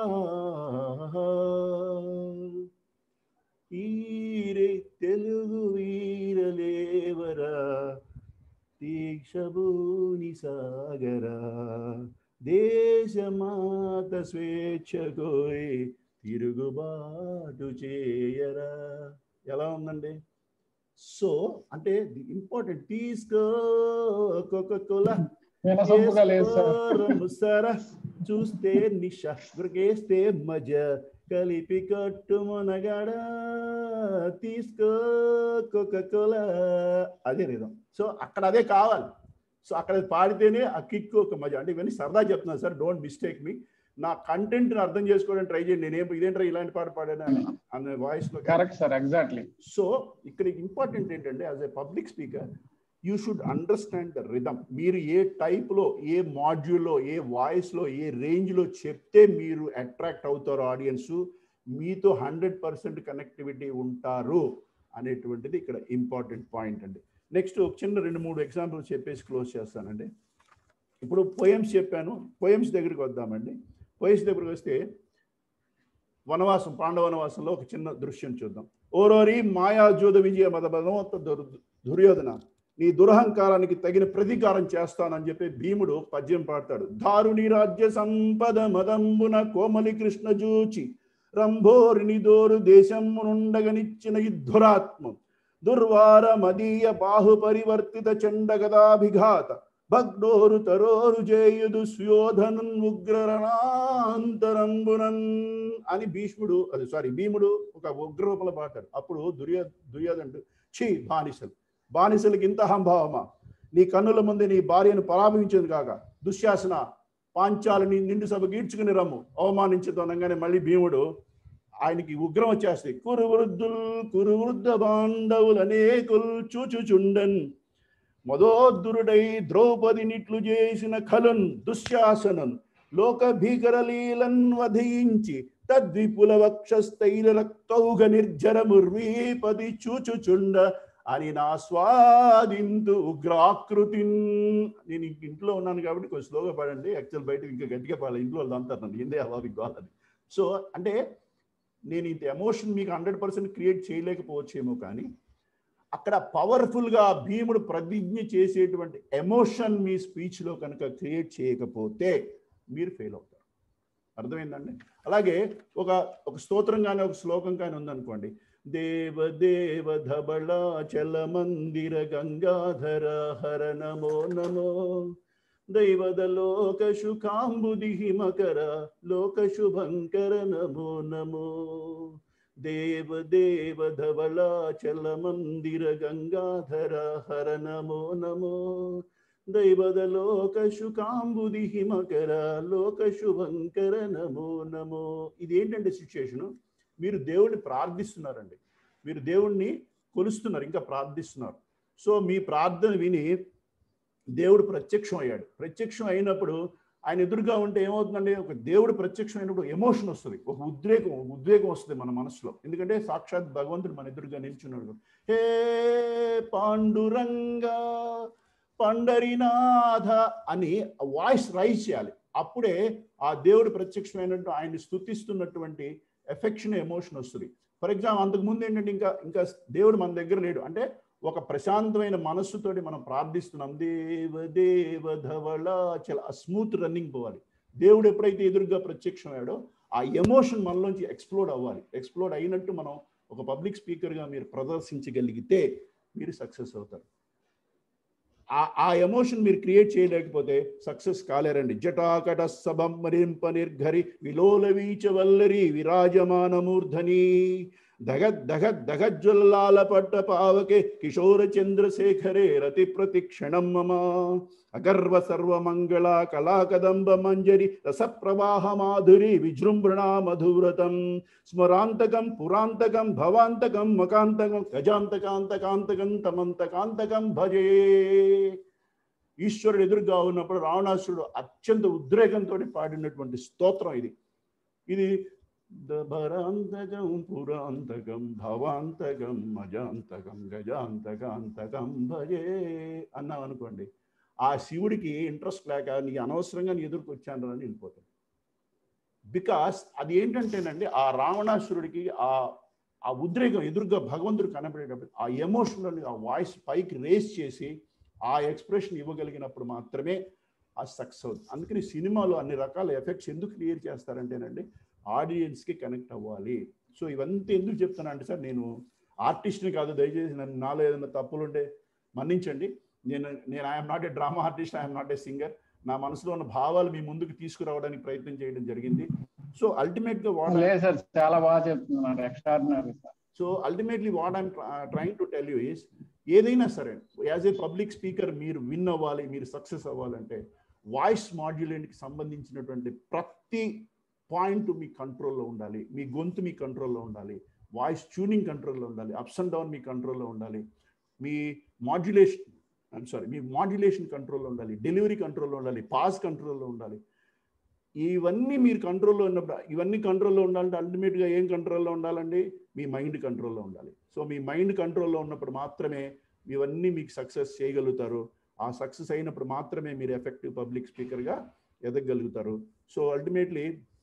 ఈరే తెలుగు వీరలేవరా దీక్ష భూని సాగరా దేశమాత స్వేచ్ఛ కోరి తిరుగుబాటు చేయరా ఎలా ఉందండి సో అంటే ఇంపార్టెంట్ తీసుకో కోలా వినసొంపుగా లేదు సార్ సరా చూస్తే నిష బ్రకేస్తే మజ కలిపి కట్టు మునగడ తీసుకో కోలా అదే రిధం సో అక్కడ అదే కావాలి సో అక్కడ పాడితేనే ఆ కిక్ ఒక మజ అంటే ఇవన్నీ సరదా చెప్తున్నాను సార్ డోంట్ మిస్టేక్ మీ నా కంటెంట్ అర్థం చేసుకోవడానికి ట్రై చేయండి నేనేం ఇదేంట్రా ఇలాంటి పాట పాడాను అని అనే వాయిస్ లో కరెక్ట్ సార్ ఎగ్జాక్ట్లీ సో ఇక్కడ ఇంపార్టెంట్ ఏంటంటే as a public speaker you should understand the rhythm మీరు ఏ టైప్లో ఏ మాడ్యూల్లో ఏ వాయిస్లో ఏ రేంజ్లో చెప్తే మీరు అట్రాక్ట్ అవుతారో ఆడియన్స్ మీతో హండ్రెడ్ పర్సెంట్ కనెక్టివిటీ ఉంటారు అనేటువంటిది ఇక్కడ ఇంపార్టెంట్ పాయింట్ అండి నెక్స్ట్ ఒక చిన్న రెండు మూడు ఎగ్జాంపుల్స్ చెప్పేసి క్లోజ్ చేస్తానండి ఇప్పుడు పోయమ్స్ చెప్పాను పోయమ్స్ దగ్గరికి వద్దామండి పోయమ్స్ దగ్గరికి వస్తే వనవాసం పాండవ వనవాసంలో ఒక చిన్న దృశ్యం చూద్దాం ఓరోరి మాయాజోద విజయ మద బలవంత దుర్- దుర్యోధన నీ దురహంకారానికి తగిన ప్రతీకారం చేస్తానని చెప్పి భీముడు పద్యం పాడతాడు దారుని రాజ్య సంపద మదంబున కోమలి కృష్ణ జూచి రంభోరిని దోరు దేశమునుండగనిచ్చిన యుద్ధురాత్మం దుర్వార మదీయ బాహు పరివర్తిత చండగదాభిఘాత భగ్నోరు తరోరు జేయుదు స్యోధనున్ ఉగ్రరణాంతరంబునన్ అని భీష్ముడు అది సారీ భీముడు ఒక ఉగ్రరూపంలో పాడతాడు అప్పుడు దుర్యో దుర్యోధనుడు ఛీ బానిసలు బానిసలకి ఇంత అహంభావమా నీ కన్నుల ముందే నీ భార్యను పరాభవించింది కాక దుశ్శాసన పాంచాలని నిండు సభకు ఈడ్చుకుని రమ్ము అవమానించుతోనగానే మళ్ళీ భీముడు ఆయనకి ఉగ్రం వచ్చేస్తాయి కురు వృద్ధుల్ కురు వృద్ధ బాంధవులు అనేకుల్ చూచుచుండన్ మదోద్ధురుడై ద్రౌపది నిట్లు చేసిన కలున్ దుశ్శాసనన్ లోక భీకర లీలన్ వధించి తద్విపుల వక్షస్థైల రక్తౌఘ నిర్జర ముర్వీపది చూచుచుండ అని నా స్వాదింతు ఉగ్రాకృతి నేను ఇంక ఇంట్లో ఉన్నాను కాబట్టి కొంచెం స్లోగా పాడండి యాక్చువల్ బయట ఇంకా గట్టిగా పాడాలి ఇంట్లో వాళ్ళు అంటారు నన్ను ఏందే అలా గోలని సో అంటే నేను ఇంత ఎమోషన్ మీకు హండ్రెడ్ పర్సెంట్ క్రియేట్ చేయలేకపోవచ్చేమో కానీ అక్కడ పవర్ఫుల్గా భీముడు ప్రతిజ్ఞ చేసేటువంటి ఎమోషన్ మీ స్పీచ్లో కనుక క్రియేట్ చేయకపోతే మీరు ఫెయిల్ అవుతారు అర్థమైందండి అలాగే ఒక ఒక స్తోత్రం కానీ ఒక శ్లోకం కానీ ఉందనుకోండి దేవ దేవ ధబళ చల మందిర గంగాధర హర నమో నమో దైవద లోక శుకాంబుది మకర లోక శుభంకర నమో నమో దేవ దేవ ధవళ చల మందిర గంగాధర హర నమో నమో దైవద లోక శుకాంబుది మకర లోక శుభంకర నమో నమో ఇది ఏంటంటే సిచ్యుయేషను మీరు దేవుడిని ప్రార్థిస్తున్నారండి మీరు దేవుణ్ణి కొలుస్తున్నారు ఇంకా ప్రార్థిస్తున్నారు సో మీ ప్రార్థన విని దేవుడు ప్రత్యక్షం అయ్యాడు ప్రత్యక్షం అయినప్పుడు ఆయన ఎదురుగా ఉంటే ఏమవుతుందండి ఒక దేవుడు ప్రత్యక్షం అయినప్పుడు ఎమోషన్ వస్తుంది ఒక ఉద్రేకం ఉద్వేగం వస్తుంది మన మనసులో ఎందుకంటే సాక్షాత్ భగవంతుడు మన ఎదురుగా నిల్చున్నాడు హే పాండురంగా పండరినాథ అని వాయిస్ రైజ్ చేయాలి అప్పుడే ఆ దేవుడు ప్రత్యక్షమైనట్టు ఆయన్ని స్థుతిస్తున్నటువంటి ఎఫెక్షన్ ఎమోషన్ వస్తుంది ఫర్ ఎగ్జాంపుల్ అంతకు ముందు ఏంటంటే ఇంకా ఇంకా దేవుడు మన దగ్గర లేడు అంటే ఒక ప్రశాంతమైన మనస్సుతోటి మనం ప్రార్థిస్తున్నాం దేవ దేవ ధవళ చల స్మూత్ రన్నింగ్ పోవాలి దేవుడు ఎప్పుడైతే ఎదురుగా ప్రత్యక్షమయ్యాడో ఆ ఎమోషన్ మనలోంచి ఎక్స్ప్లోడ్ అవ్వాలి ఎక్స్ప్లోడ్ అయినట్టు మనం ఒక పబ్లిక్ స్పీకర్గా మీరు ప్రదర్శించగలిగితే మీరు సక్సెస్ అవుతారు ఆ ఆ ఎమోషన్ మీరు క్రియేట్ చేయలేకపోతే సక్సెస్ కాలేరండి జటాకట సభం మరింప నిర్ఘరి విలోలవీచ వల్లరి విరాజమానమూర్ధని దగద్ దగద్ దగజ్వల్లాల పట్ట పావకే కిశోర చంద్రశేఖరే రతి ప్రతిక్షణం మమ అగర్వ సర్వమంగళ కళాకదంబ మంజరి రసప్రవాహ మాధురి విజృంభణ మధువ్రతం స్మరాంతకం పురాంతకం భవాంతకం మకాంతకం గజాంతకాంతకాంతకం తమంతకాంతకం భజే ఈశ్వరుడు ఎదురుగా ఉన్నప్పుడు రావణాసురుడు అత్యంత ఉద్రేకంతో పాడినటువంటి స్తోత్రం ఇది ఇది దభరాంతకం పురాంతకం భవాంతకం మజాంతకం గజాంతకాంతకం భజే అన్నాం అనుకోండి ఆ శివుడికి ఇంట్రెస్ట్ లేక నీ అనవసరంగా నీ ఎదురుకు వచ్చాను అని వెళ్ళిపోతాడు బికాస్ అది ఏంటంటేనండి ఆ రావణాసురుడికి ఆ ఆ ఉద్రేకం ఎదురుగా భగవంతుడు కనబడేటప్పుడు ఆ ఎమోషనల్ ఆ వాయిస్ పైకి రేస్ చేసి ఆ ఎక్స్ప్రెషన్ ఇవ్వగలిగినప్పుడు మాత్రమే ఆ సక్సెస్ అవుతుంది అందుకని సినిమాలో అన్ని రకాల ఎఫెక్ట్స్ ఎందుకు క్రియేట్ చేస్తారంటేనండి ఆడియన్స్కి కనెక్ట్ అవ్వాలి సో ఇవంతా ఎందుకు చెప్తాను అంటే సార్ నేను ఆర్టిస్ట్ని కాదు దయచేసి నన్ను నాలో ఏదైనా తప్పులుంటే మన్నించండి నేను నేను I'm not a drama artist I'm not a singer నా మనసులో ఉన్న భావాలు మీ ముందుకు తీసుకురావడానికి ప్రయత్నం చేయడం జరిగింది సో అల్టిమేట్గా వాట్ లేదు సార్ చాలా బాగా చెప్తున్నారు extraordinary sir so ultimately what I'm trying to tell you is ఏదైనా సరే యాజ్ ఏ పబ్లిక్ స్పీకర్ మీరు విన్ అవ్వాలి మీరు సక్సెస్ అవ్వాలంటే వాయిస్ మాడ్యులేట్కి సంబంధించినటువంటి ప్రతి పాయింట్ మీ కంట్రోల్లో ఉండాలి మీ గొంతు మీ కంట్రోల్లో ఉండాలి వాయిస్ ట్యూనింగ్ కంట్రోల్లో ఉండాలి అప్స్ అండ్ డౌన్ మీ కంట్రోల్లో ఉండాలి మీ మాడ్యులేషన్ ఐమ్ సారీ మీ మాడ్యులేషన్ కంట్రోల్లో ఉండాలి డెలివరీ కంట్రోల్లో ఉండాలి పాస్ కంట్రోల్లో ఉండాలి ఇవన్నీ మీరు కంట్రోల్లో ఉన్నప్పుడు ఇవన్నీ కంట్రోల్లో ఉండాలంటే అల్టిమేట్గా ఏం కంట్రోల్లో ఉండాలండి మీ మైండ్ కంట్రోల్లో ఉండాలి సో మీ మైండ్ కంట్రోల్లో ఉన్నప్పుడు మాత్రమే ఇవన్నీ మీకు సక్సెస్ చేయగలుగుతారు ఆ సక్సెస్ అయినప్పుడు మాత్రమే మీరు ఎఫెక్టివ్ పబ్లిక్ స్పీకర్గా ఎదగలుగుతారు so ultimately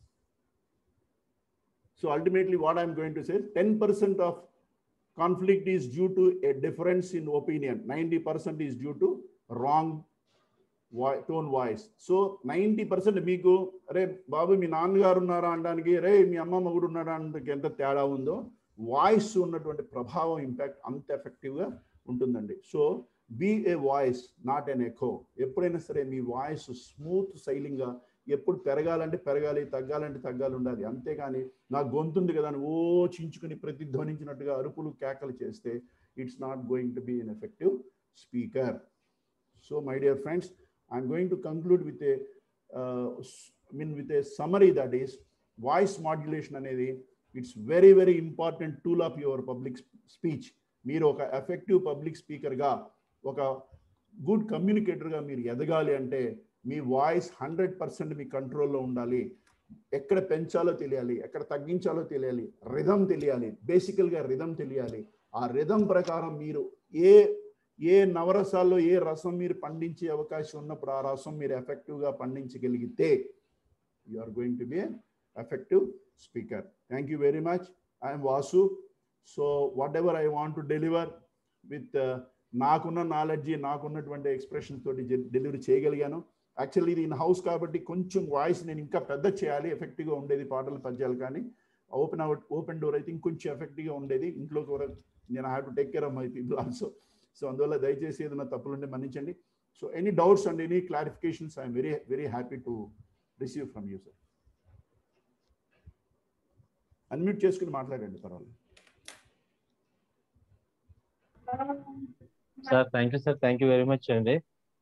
so ultimately what I'm going to say ten percent of conflict is due to a difference in opinion ninety percent is due to wrong voice tone voice so ninety percent మీకు అరే బాబు మీ నాన్నగారు ఉన్నారా అనడానికి రే మీ అమ్మమ్మ కూడా ఉన్నారా అనడానికి ఎంత తేడా ఉందో వాయిస్ ఉన్నటువంటి ప్రభావం ఇంపాక్ట్ అంత ఎఫెక్టివ్గా ఉంటుందండి so be a voice not an echo ఎప్పుడైనా సరే మీ వాయిస్ స్మూత్ సైలింగ్గా ఎప్పుడు పెరగాలంటే పెరగాలి తగ్గాలంటే తగ్గాలి ఉండాలి అంతేగాని నా గొంతుంది కదా అని ఓ చించుకుని ప్రతిధ్వనించినట్టుగా అరుపులు కేకలు చేస్తే it's not going to be an effective speaker so my dear friends I'm going to conclude with a mean with a summary that is voice modulation అనేది it's very very important tool of your public speech మీరు ఒక effective public స్పీకర్గా ఒక good కమ్యూనికేటర్గా మీరు ఎదగాలి అంటే మీ voice hundred percent మీ కంట్రోల్లో ఉండాలి ఎక్కడ పెంచాలో తెలియాలి ఎక్కడ తగ్గించాలో తెలియాలి రిధం తెలియాలి బేసికల్గా రిధం తెలియాలి ఆ రిధం ప్రకారం మీరు ఏ ఏ నవరసాల్లో ఏ రసం మీరు పండించే అవకాశం ఉన్నప్పుడు ఆ రసం మీరు ఎఫెక్టివ్గా పండించగలిగితే you are going to be effective speaker thank you very much I'm Vasu so whatever I want to deliver with నాకున్న నాలెడ్జి నాకున్నటువంటి ఎక్స్ప్రెషన్ తోటి డెలివరీ చేయగలిగాను యాక్చువల్లీ ఇది ఇన్ హౌస్ కాబట్టి కొంచెం వాయిస్ నేను ఇంకా పెద్ద చేయాలి ఎఫెక్టివ్గా ఉండేది పాటలు పద్యాలు కానీ ఓపెన్ అవుట్ ఓపెన్ డోర్ అయితే ఇంకొంచెం ఎఫెక్టివ్గా ఉండేది ఇంట్లో కూడా నేను have to take care of my people also so అందువల్ల దయచేసి ఏదైనా తప్పులుంటే మన్నించండి so any doubts and any clarifications I'm very very happy to receive from you sir unmute చేసుకుని మాట్లాడండి పర్వాలేదు sir thank you sir thank you very much అండి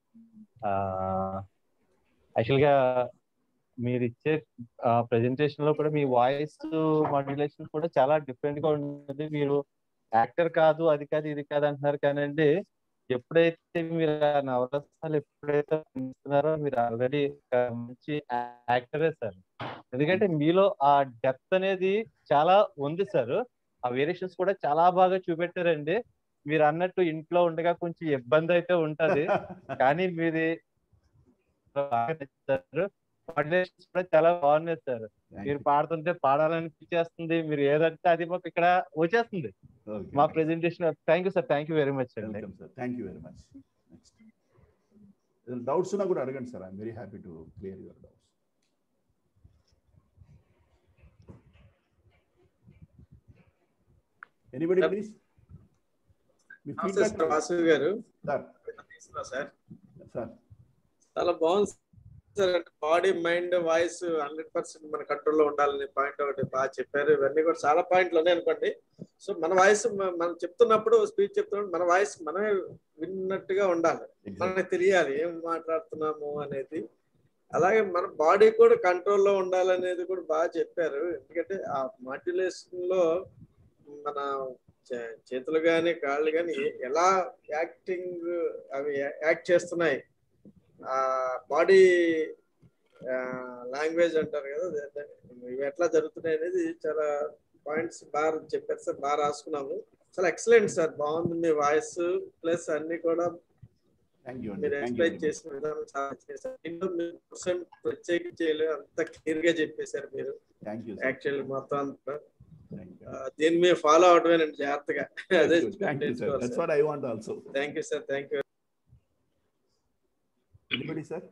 యాక్చువల్గా మీరు ఇచ్చే ప్రెజెంటేషన్ లో కూడా మీ వాయిస్ మాడ్యులేషన్ కూడా చాలా డిఫరెంట్ గా ఉంటుంది మీరు యాక్టర్ కాదు అది కాదు ఇది కాదు అంటున్నారు కానండి ఎప్పుడైతే మీరు ఆ నవరసాలు ఎప్పుడైతే పండిస్తున్నారో మీరు ఆల్రెడీ మంచి యాక్టరే సార్ ఎందుకంటే మీలో ఆ డెప్త్ అనేది చాలా ఉంది సార్ ఆ వేరియేషన్స్ కూడా చాలా బాగా చూపెట్టారండి మీరు అన్నట్టు ఇంట్లో ఉండగా కొంచెం ఇబ్బంది అయితే ఉంటది కానీ మీది బాగా నచ్చుతారు మాడ్యులేషన్స్ కూడా చాలా బాగున్నాయి సార్ మీరు పాడుతుంటే పాడాలనిపించేస్తుంది మీరు ఏదంటే అది మాకు ఇక్కడ వచ్చేస్తుంది మా presentation thank you sir thank you very much అండి welcome sir thank you very much next doubts ఉన్నా కూడా అడగండి sir I'm very happy to clear your doubts anybody please మీ నమస్తే సార్ ఫీడ్బ్యాక్ వాసు గారు సార్ సార్ సార్ చాలా బాగుంది sir body mind voice hundred percent మన కంట్రోల్లో ఉండాలని పాయింట్ ఒకటి బాగా చెప్పారు ఇవన్నీ కూడా చాలా పాయింట్లు ఉన్నాయి అనుకోండి సో మన వాయిస్ మనం చెప్తున్నప్పుడు స్పీచ్ చెప్తున్నప్పుడు మన వాయిస్ మనమే విన్నట్టుగా ఉండాలి మనకి తెలియాలి ఏం మాట్లాడుతున్నాము అనేది అలాగే మన బాడీ కూడా కంట్రోల్లో ఉండాలనేది కూడా బాగా చెప్పారు ఎందుకంటే ఆ మాడ్యులేషన్ లో మన చే- చేతులు కానీ కాళ్ళు కానీ ఎలా యాక్టింగ్ అవి యాక్ట్ చేస్తున్నాయి ఆ బాడీ లాంగ్వేజ్ అంటారు కదా అదే- అదే. ఇవి ఎట్లా జరుగుతున్నాయి అనేది చాలా పాయింట్స్ బాగా చెప్పారు సార్ బాగా రాసుకున్నాము చాలా ఎక్సలెంట్ సార్ బాగుంది మీ వాయిస్ ప్లస్ అన్ని కూడా థ్యాంక్ యూ అండి మీరు థ్యాంక్ ఎక్స్ప్లెయిన్ యూ చేసిన విధానం చాలా చేశారు ఇందులో మీరు పర్సెంట్ ప్రత్యేకించి చేయలేదు అంత క్లియర్ గా చెప్పేశారు మీరు థ్యాంక్ యూ యాక్చువల్లీ మొత్తం అంతా థ్యాంక్ యూ ఆ, దీన్ని మీరు ఫాలో అవడమేనండి జాగ్రత్తగా అదే thank you sir that's what I want also thank you sir thank you anybody sir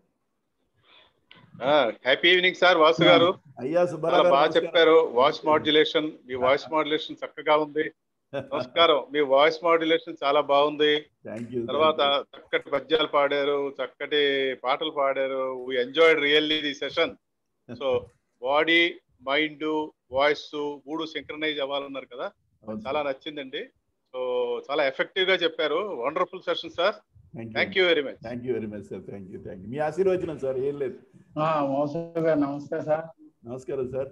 happy evening sir Vasu గారు అయ్యా చాలా సుబ్బారావు గారు బాగా నమస్కారం. చెప్పారు వాయిస్ మాడ్యులేషన్ మీ వాయిస్ మాడ్యులేషన్ చక్కగా ఉంది నమస్కారం మీ వాయిస్ మాడ్యులేషన్ చాలా బాగుంది థ్యాంక్ యూ తర్వాత చక్కటి పద్యాలు పాడారు చక్కటి పాటలు పాడారు we enjoyed really the session so body mind voice మూడు సింక్రనైజ్ అవ్వాలన్నారు కదా చాలా నచ్చిందండి సో చాలా ఎఫెక్టివ్ గా చెప్పారు wonderful session sir thank you very much thank you very much sir thank you thank you మీ ఆశీర్వచనం సార్ ఏం లేదు ఆ, మోసూ గారు నమస్తే సార్ నమస్కారం సార్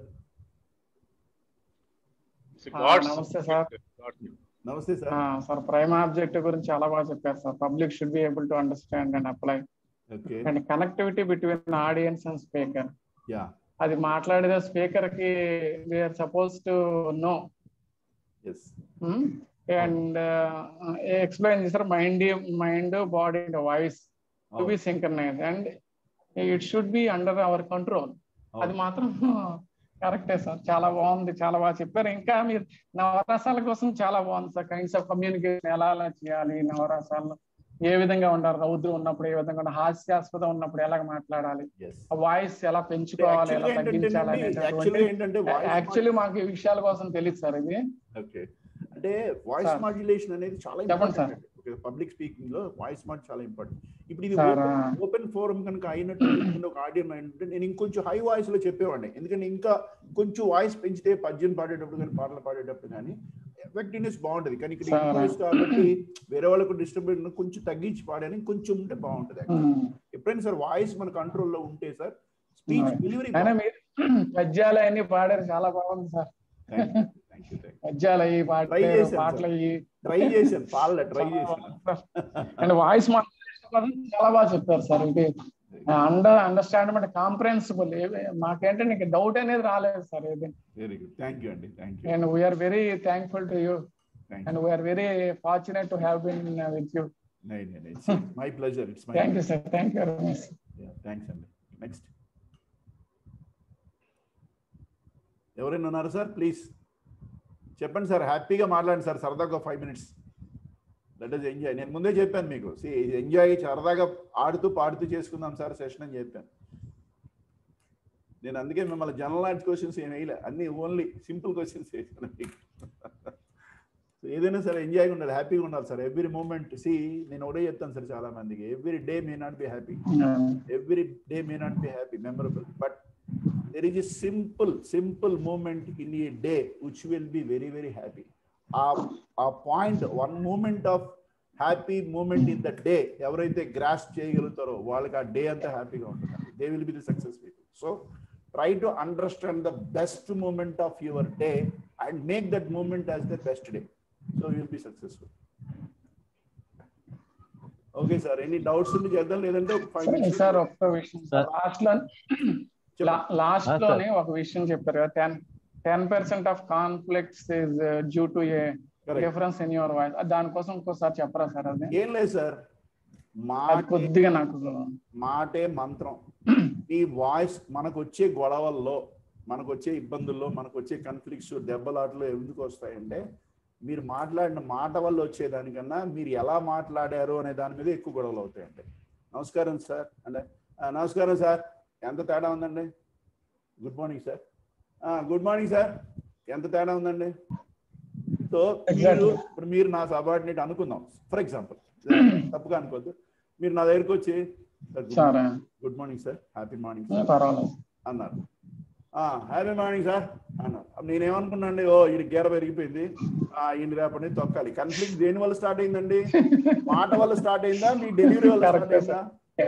ఆ, నమస్తే సార్ నమస్తే సార్ ఆ, సార్ ప్రైమ్ ఆబ్జెక్ట్ గురించి చాలా బాగా చెప్పారు sir public should be able to understand and apply okay and connectivity between audience and speaker yeah అది మాట్లాడేది స్పీకర్ కి we are supposed to know yes and explain చేశారు mind mind body and voice to be synchronise and it should be under our control అది మాత్రం కరెక్టే sir చాలా బాగుంది చాలా బాగా చెప్పారు ఇంకా మీరు నవరసాల కోసం చాలా బాగుంది సార్ కైండ్స్ ఆఫ్ కమ్యూనికేషన్ ఎలా ఎలా చేయాలి నవరసాల్లో ఏ విధంగా ఉండాలి రౌద్రం ఉన్నప్పుడు ఏ విధంగా ఉండాలి హాస్యాస్పదం ఉన్నప్పుడు ఎలా మాట్లాడాలి ఆ వాయిస్ ఎలా పెంచుకోవాలి ఎలా Actually తగ్గించాలి ఏంటంటే actually ఏంటంటే voice యాక్చువల్లీ మాకు ఈ విషయాల కోసం తెలియదు సార్ ఇది ఓకే అంటే వాయిస్ సార్. మాడ్యులేషన్ అనేది చాలా చెప్పండి సార్. ఇంపార్టెంట్ పబ్లిక్ స్పీకింగ్ లో వాయిస్ మాడ్ చాలా ఇంపార్టెంట్ ఇప్పుడు ఇది సార్, ఆ. ఓపెన్ ఫోరం కనుక అయినట్టు ఉంటే ఒక ఆడియన్ అంటే నేను ఇంకొంచెం హై వాయిస్ లో చెప్పేవాడిని ఎందుకంటే ఇంకా కొంచెం వాయిస్ పెంచితే పద్యం పాడేటప్పుడు కానీ పాటలు పాడేటప్పుడు కానీ ఎఫెక్టివ్నెస్ బాగుంటది కానీ ఇక్కడ సార్, వాయిస్ కాబట్టి వేరే వాళ్ళకు డిస్టర్బ్ కొంచెం తగ్గించి పాడని కొంచెం ఉంటే బాగుంటది actually. ఎప్పుడైనా సార్ వాయిస్ మన కంట్రోల్లో ఉంటే సార్ స్పీచ్ డెలివరీ అయినా మీరు పద్యాలు అన్ని పాడారు చాలా బాగుంది సార్ పద్యాలు అయ్యి ట్రై పాడారు చేశాను పాటలు అయ్యి ట్రై చేశాను పాడలే ట్రై చేశాను అండ్ వాయిస్ చాలా బాగా చెప్పారు సార్ ఇది అండర్ అండర్స్టాండ్మెంట్ కాంప్రహెన్సిబుల్ మాకేంటంటే నీకు డౌట్ అనేది రాలేదు సార్ ఇది వెరీ గుడ్ థ్యాంక్ యూ అండి thank you and we are very thankful to you Thank and you. we are very fortunate to have been uh, with you. No, no, no. It's my pleasure. It's my Thank you, sir. Thank you very much. Yeah, thanks అండి next ఎవరైనా ఉన్నారు sir please చెప్పండి sir హ్యాపీగా మాట్లాడండి sir సరదాగా five minutes that is enjoy నేను ముందే చెప్పాను మీకు సి ఎంజాయ్ సరదాగా ఆడుతూ పాడుతూ చేసుకుందాం సార్ సెషన్ అని చెప్పాను నేను అందుకే మిమ్మల్ని జనరల్ నాలెడ్జ్ క్వశ్చన్స్ ఏం వేయలే అన్ని ఓన్లీ సింపుల్ క్వశ్చన్స్ వేసాను మీకు సో ఏదైనా సరే ఎంజాయ్గా ఉండాలి హ్యాపీగా ఉండాలి సార్ ఎవ్రీ మూమెంట్ సి నేను ఒకటే చెప్తాను సార్ చాలా మందికి every day may not be happy every day may not be happy memorable but there is a simple simple moment in a day which will be very very happy ఆ ఆ point one moment of happy moment in the day ఎవరైతే grasp చేయగలుగుతారో వాళ్ళకి ఆ day అంతా హ్యాపీగా ఉంటుంది they will be the success people so try to understand the best moment of your day and make that moment as the best day so will be successful okay sir any doubts ఉండి చేద్దాం లేదంటే ఒక five minutes sir ఒక్క విషయం last లో last Ah, sir. లోనే ఒక విషయం చెప్పారు కదా ten ten percent of conflicts is due to a Correct. Difference in your voice దానికోసం ఇంకోసారి చెప్పరా సార్ అది ఏం లేదు సార్ అది మాట కొద్దిగా నాకు మాటే మంత్రం ఈ వాయిస్ మనకు వచ్చే గొడవల్లో మనకు వచ్చే ఇబ్బందుల్లో మనకు వచ్చే కన్ఫ్లిక్ట్స్ దెబ్బలాటలు ఎందుకు వస్తాయంటే మీరు మాట్లాడిన మాట వల్ల వచ్చేదానికన్నా మీరు ఎలా మాట్లాడారు అనే దాని మీద ఎక్కువ గొడవలు అవుతాయండి నమస్కారం సార్ అంటే "ఆ, నమస్కారం సార్ ఎంత తేడా ఉందండి good morning sir good morning sir ఎంత తేడా ఉందండి సో మీరు ఇప్పుడు మీరు నా సబార్డినేట్ అనుకుందాం ఫర్ ఎగ్జాంపుల్ తప్పుగా అనుకోవద్దు మీరు నా దగ్గరికి వచ్చి Sir. Good morning sir happy morning Hmm, పర్వాలేదు. అన్నారు హ్యాపీ మార్నింగ్ సార్ అన్నారు అప్పుడు నేనేమనుకున్నాండి ఓ ఇది గేర పెరిగిపోయింది ఆ, ఈయన రేపటి నుంచి తొక్కాలి కన్ఫ్లిక్ట్ దేని వల్ల స్టార్ట్ అయిందండి మాట వల్ల స్టార్ట్ అయిందా మీ డెలివరీ వల్ల స్టార్ట్ అయిందా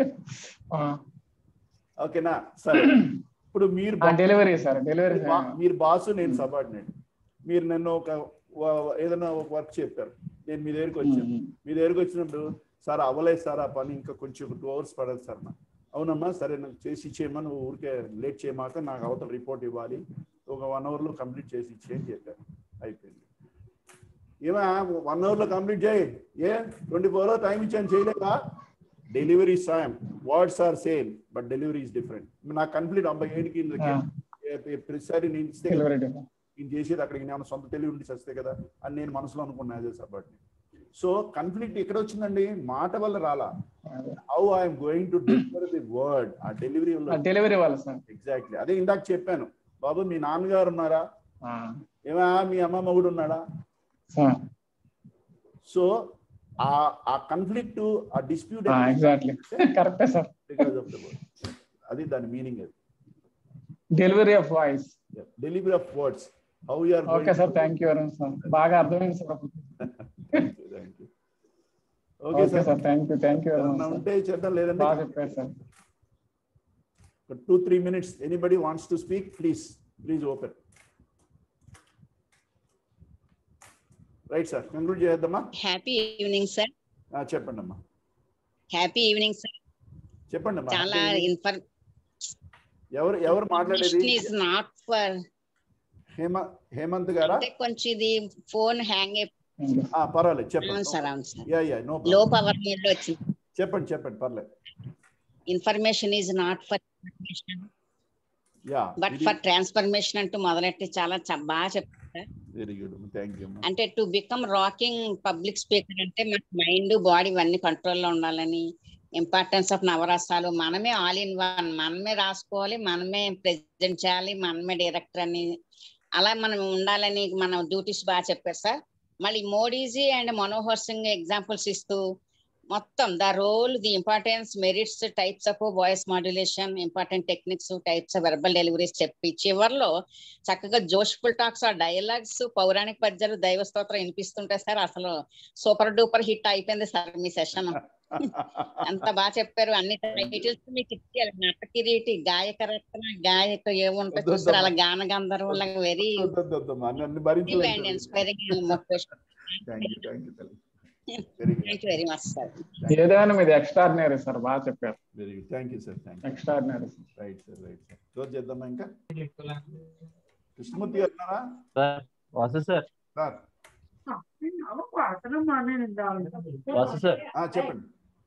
ఓకేనా సరే ఇప్పుడు మీరు బా- డెలివరీ సార్ డెలివరీ మీరు బా- మీరు బాసు నేను సబార్డినేట్ మీరు నన్ను ఒక వ- ఏదైనా ఒక వర్క్ చెప్పారు నేను మీ దగ్గరికి వచ్చాను మీ దగ్గరికి వచ్చినప్పుడు సార్ అవ్వలేదు సార్ ఆ పని ఇంకా కొంచెం టూ అవర్స్ పడదు సార్ నాకు అవునమ్మా సరే నాకు చేసి ఇచ్చేయమ్మా నువ్వు ఊరికే లేట్ చేయమాక నాకు అవతల రిపోర్ట్ ఇవ్వాలి ఒక వన్ అవర్లో కంప్లీట్ చేసి ఇచ్చేయని చెప్పారు అయిపోయింది ఏమా వన్ అవర్లో కంప్లీట్ చేయి a twenty four hour time ఇచ్చాను చేయలేదా డెలివరీ సాయం words are same but delivery is different నాకు కంప్లీట్ అబ్బాయి ఏడికి ప్రతిసారి నేను ఇస్తే కదా డెలివరీ నేను చేసేది అక్కడికి నేను సొంత తెలివి ఉండి చేస్తే కదా అని నేను మనసులో అనుకున్నా యాజ్ సబార్డినేట్ సో కన్ఫ్లిక్ట్ ఎక్కడ వచ్చిందండి మాట వల్ల రాలా how I'm going to deliver the word ఆ డెలివరీ వల్ల డెలివరీ వాళ్ళు సార్ ఎగ్జాక్ట్లీ అదే ఇందాక చెప్పాను బాబు మీ నాన్నగారు ఉన్నారా ఏమా మీ అమ్మ మగుడు ఉన్నాడా సార్ సో ఆ ఆ కన్ఫ్లిక్ట్ ఆ డిస్ప్యూట్ ఎగ్జాక్ట్లీ కరెక్టే sir because of the word అది దాని మీనింగ్ అది delivery of voice delivery of words how you are okay sir thank you very much sir బాగా అర్థమైంది sir okay okay sir sir thank you thank you very ఏమన్నా much ఉంటే చేద్దాం లేదంటే బాగా చెప్పారు sir two three minutes anybody wants to speak please please open right sir conclude చేద్దామా happy evening sir ఆ, చెప్పండి అమ్మా హ్యాపీ ఈవినింగ్ సార్ చెప్పండి అమ్మా చాలా ఇన్ఫర్ ఎవరు ఎవరు మాట్లాడేది is not for Hema Hemanth గారా అంటే కొంచెం ఇది ఫోన్ హ్యాంగ్ ఆ, పర్వాలేదు అవును చెప్పండి సార్ అవును sir yeah yeah no low power mode లో వచ్చింది చెప్పండి చెప్పండి పర్లేదు information is not for information yeah but for transformation అంటూ మొదలెట్టి చాలా చ- బాగా చెప్పారు sir very good thank you అమ్మా అంటే to become rocking public speaker అంటే మన మైండ్ బాడీ ఇవన్నీ కంట్రోల్లో ఉండాలని ఇంపార్టెన్స్ ఆఫ్ నవరసాలు మనమే ఆల్ ఇన్ వన్ మనమే రాసుకోవాలి మనమే ప్రెజెంట్ చేయాలి మనమే డైరెక్టర్ అని అలా మనం ఉండాలని మన డ్యూటీస్ బాగా చెప్పారు సార్ మళ్ళీ మోడీజీ అండ్ మనోహర్ సింగ్ ఎగ్జాంపుల్స్ ఇస్తూ మొత్తం the role the importance merits types of voice modulation important techniques types of verbal deliveries చెప్పి చివరిలో చక్కగా జోష్ఫుల్ టాక్స్ ఆ డైలాగ్స్ పౌరాణిక పద్యాలు దైవ స్తోత్రం వినిపిస్తుంటాయి సార్ అసలు సూపర్ డూపర్ హిట్ అయిపోయింది సార్ మీ సెషన్ అంత బాగా చెప్పారు అన్ని టైటిల్స్ మీకు ఇచ్చారు నటకిరీటి గాయక రత్న గాయక ఏముంటాయి చూస్తారు అలా గాన గంధర్వుల వెరీ వద్దొద్దొద్దమ్మా, నన్ను భరించలేదు and inspiring motivation thank you thank you very good thank you very much sir ఏదైనా మీది ఎక్స్ట్రాడినరీ సార్ బాగా చెప్పారు very good thank you sir thank you extraordinary right sir right sir close చేద్దామా ఇంకా కృష్ణమూర్తి గారు ఉన్నారా sir Vasu sir sir Vasu sir ఆ, చెప్పండి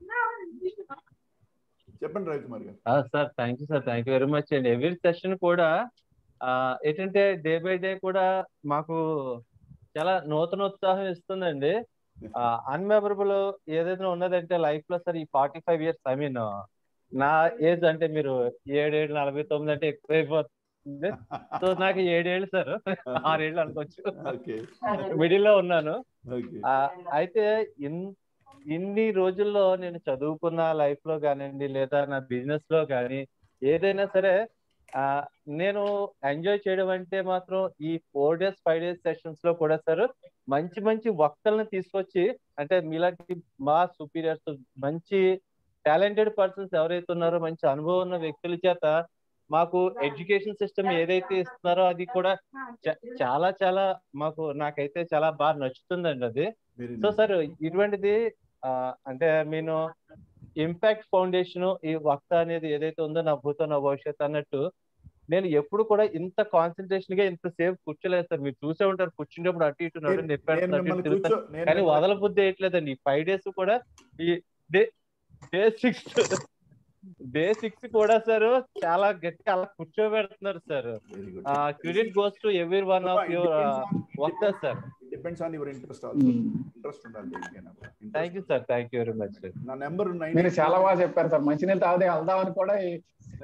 చెప్పండి రవికుమార్ గారు sir thank you sir thank you very much అండి ఎవ్రీ సెషన్ కూడా ఆ, ఏంటంటే డే బై డే కూడా మాకు చాలా నూతన ఉత్సాహం ఇస్తుందండి అన్మెమరబుల్ ఏదైతే ఉన్నదంటే లైఫ్ లో సార్ ఈ forty five years I mean నా ఏజ్ అంటే మీరు ఏడేళ్ళు నలభై తొమ్మిది అంటే ఎక్కువైపోతుంది సో నాకు ఏడేళ్ళు సార్ ఆరేళ్ళు అనుకోవచ్చు ఓకే మిడిల్ లో ఉన్నాను ఓకే ఆ, అయితే ఇన్ ఇన్ని రోజుల్లో నేను చదువుకున్న లైఫ్ లో కానివ్వండి లేదా నా బిజినెస్ లో కానీ ఏదైనా సరే ఆ నేను ఎంజాయ్ చేయడం అంటే మాత్రం ఈ four days five days sessions లో కూడా సార్ మంచి మంచి వక్తలను తీసుకొచ్చి అంటే మీలాంటి మా సుపీరియర్స్ మంచి టాలెంటెడ్ పర్సన్స్ ఎవరైతే ఉన్నారో మంచి అనుభవం ఉన్న వ్యక్తుల చేత మాకు ఎడ్యుకేషన్ సిస్టమ్ ఏదైతే ఇస్తున్నారో అది కూడా చ- చాలా చాలా మాకు నాకైతే చాలా బాగా నచ్చుతుందండి అది Very సో nice. సార్ ఇటువంటిది ఆ, అంటే నేను ఇంపాక్ట్ ఫౌండేషన్ ఈ వక్త అనేది ఏదైతే ఉందో నా భూతో నా భవిష్యత్ అన్నట్టు నేను ఎప్పుడు కూడా ఇంత కాన్సన్ట్రేషన్ గా ఇంత సేపు కూర్చోలేదు సార్ మీరు చూసే ఉంటారు కూర్చునేటప్పుడు అటు ఇటు నడు నేను- నొప్పి నేను మిమ్మల్ని తిరుగుతాను కూర్చో- నేను కానీ మిమ్మల్ని- వదల బుద్ధి వేయట్లేదండి ఈ ఫైవ్ డేస్ కూడా ఈ day day six day six కూడా సార్ చాలా గట్టిగా అలా కూర్చోబెడుతున్నారు sir Very good. Credit goes to every one of your వక్తర్ sir depends on your interest also interest ఉండాలి దేనికైనా కూడా. Interest. Thank you sir thank you very much sir నా నెంబర్ మీరు చాలా బాగా చెప్పారు సార్ మంచినీళ్ళు తాగితే వెళ్దామని కూడా ఈ-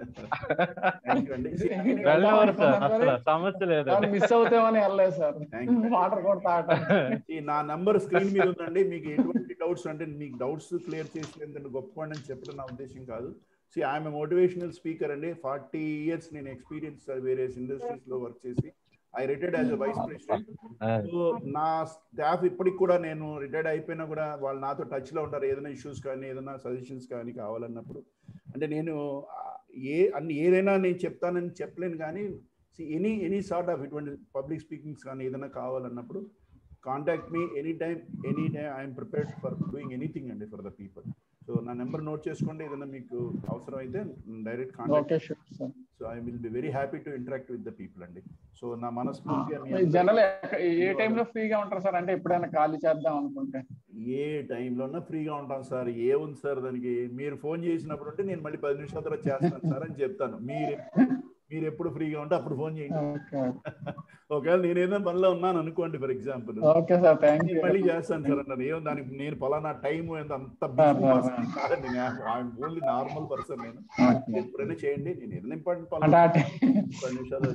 వెళ్ళేవారు సార్ అసలు సమస్య లేదు మిస్ అవుతామని వెళ్ళలేదు సార్ Thank you. వాటర్ కూడా తాగటం నా నంబర్ స్క్రీన్ మీద ఉందండి మీకు ఎటువంటి డౌట్స్ అంటే మీకు డౌట్స్ క్లియర్ చేసి ఎందుకంటే గొప్ప అని చెప్పడం నా ఉద్దేశం కాదు సి ఐఎమ్ మోటివేషనల్ స్పీకర్ అండి ఫార్టీ ఇయర్స్ నేను ఎక్స్పీరియన్స్ వేరియస్ ఇండస్ట్రీస్ లో వర్క్ చేసి I retired as vice president so నా స్టాఫ్ ఇప్పటికి కూడా నేను రిటైర్డ్ అయిపోయినా కూడా వాళ్ళు నాతో టచ్ లో ఉంటారు ఏదైనా ఇష్యూస్ కానీ ఏదైనా సజెషన్స్ కానీ కావాలన్నప్పుడు అంటే నేను ఆ, ఏ అన్ని ఏదైనా నేను చెప్తానని చెప్పలేను కానీ ఎనీ ఎనీ సార్ట్ ఆఫ్ ఇటువంటి పబ్లిక్ స్పీకింగ్స్ కానీ ఏదైనా కావాలన్నప్పుడు కాంటాక్ట్ మీ any time any time I'm prepared for doing anything అండి ఫర్ ద పీపుల్ సో నా నెంబర్ నోట్ చేసుకోండి ఏదైనా మీకు అవసరం అయితే direct okay contact sure sir so I will be very happy to interact with the people అండి so నా మనస్ఫూర్తిగా మీ జనరల్ అందరికీ ఏ టైంలో ఫ్రీగా ఉంటారు సార్ అంటే ఎప్పుడైనా ఖాళీ చేద్దాం అనుకుంటే ఏ టైంలోనా ఫ్రీగా ఉంటాం సార్ ఏముంది సార్ దానికి మీరు ఫోన్ చేసినప్పుడు ఉంటే నేను మళ్ళీ పది నిమిషాల తర్వాత చేస్తాను సార్ అని చెప్తాను మీరు మీరు ఎప్పుడు ఫ్రీగా ఉంటే అప్పుడు ఫోన్ చేయండి ఓకే ఒకవేళ నేను ఏదైనా పనిలో ఉన్నాను అనుకోండి for example okay sir thank you నేను మళ్ళీ చేస్తాను సార్ అన్నాను ఏం దానికి నేను పలానా టైం ఎంత అంత సార్, బిజీ సార్, పర్సన్ కాదండి ఓన్లీ నార్మల్ పర్సన్ నేను ఓకే ఎప్పుడైనా చేయండి నేను ఏదైనా ఇంపార్టెంట్ అంటే ఆ పని టైం- పది నిమిషాలు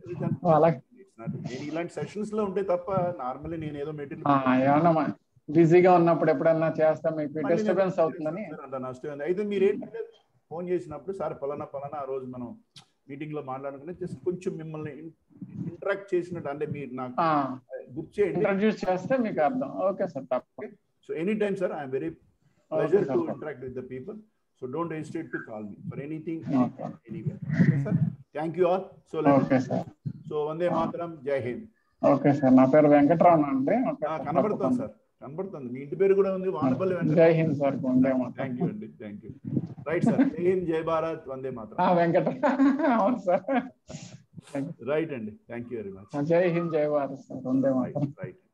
అలా It's not- నేను ఇలాంటి సెషన్స్ లో ఉంటే తప్ప నార్మల్లీ నేను ఏదో ఆ, మెటీరియల్ ఏమన్నా బిజీగా ఉన్నప్పుడు ఎప్పుడన్నా చేస్తాం మీకు డిస్టర్బెన్స్ అవుతుందని అంత నష్టం ఉంది. అయితే మీరు ఏంటంటే ఫోన్ చేసినప్పుడు సార్ పలానా పలానా ఆ రోజు మనం మీటింగ్ లో మాట్లాడుకుని జస్ట్ కొంచెం మిమ్మల్ని ఇంటరాక్ట్ చేసినట్టు అంటే మీరు నాకు గుర్తు చేయండి ఇంట్రడ్యూస్ చేస్తే మీకు అర్థం ఓకే సార్ తప్ప so any time sir I'm very pleasure to sir. Interact with the people so don't hesitate to call me for anything Okay. Anywhere okay sir thank you all so okay sir so Vande Mataram Jai Hind okay sir నా పేరు వెంకటరామన్ అండి okay ఆ, sir, కనబడుతుంది తప్పకుండా. Sir కనబడుతుంది మీ ఇంటి పేరు కూడా ఉంది Vanapalli Jai Hind sir Vande Mataram thank you అండి thank you right sir Jai Hind Jai Bharat Vande ఆ, మాతరం వెంకట అవును సార్ రైట్ అండి thank you very much Jai Hind Jai Bharat sir Vande Mataram right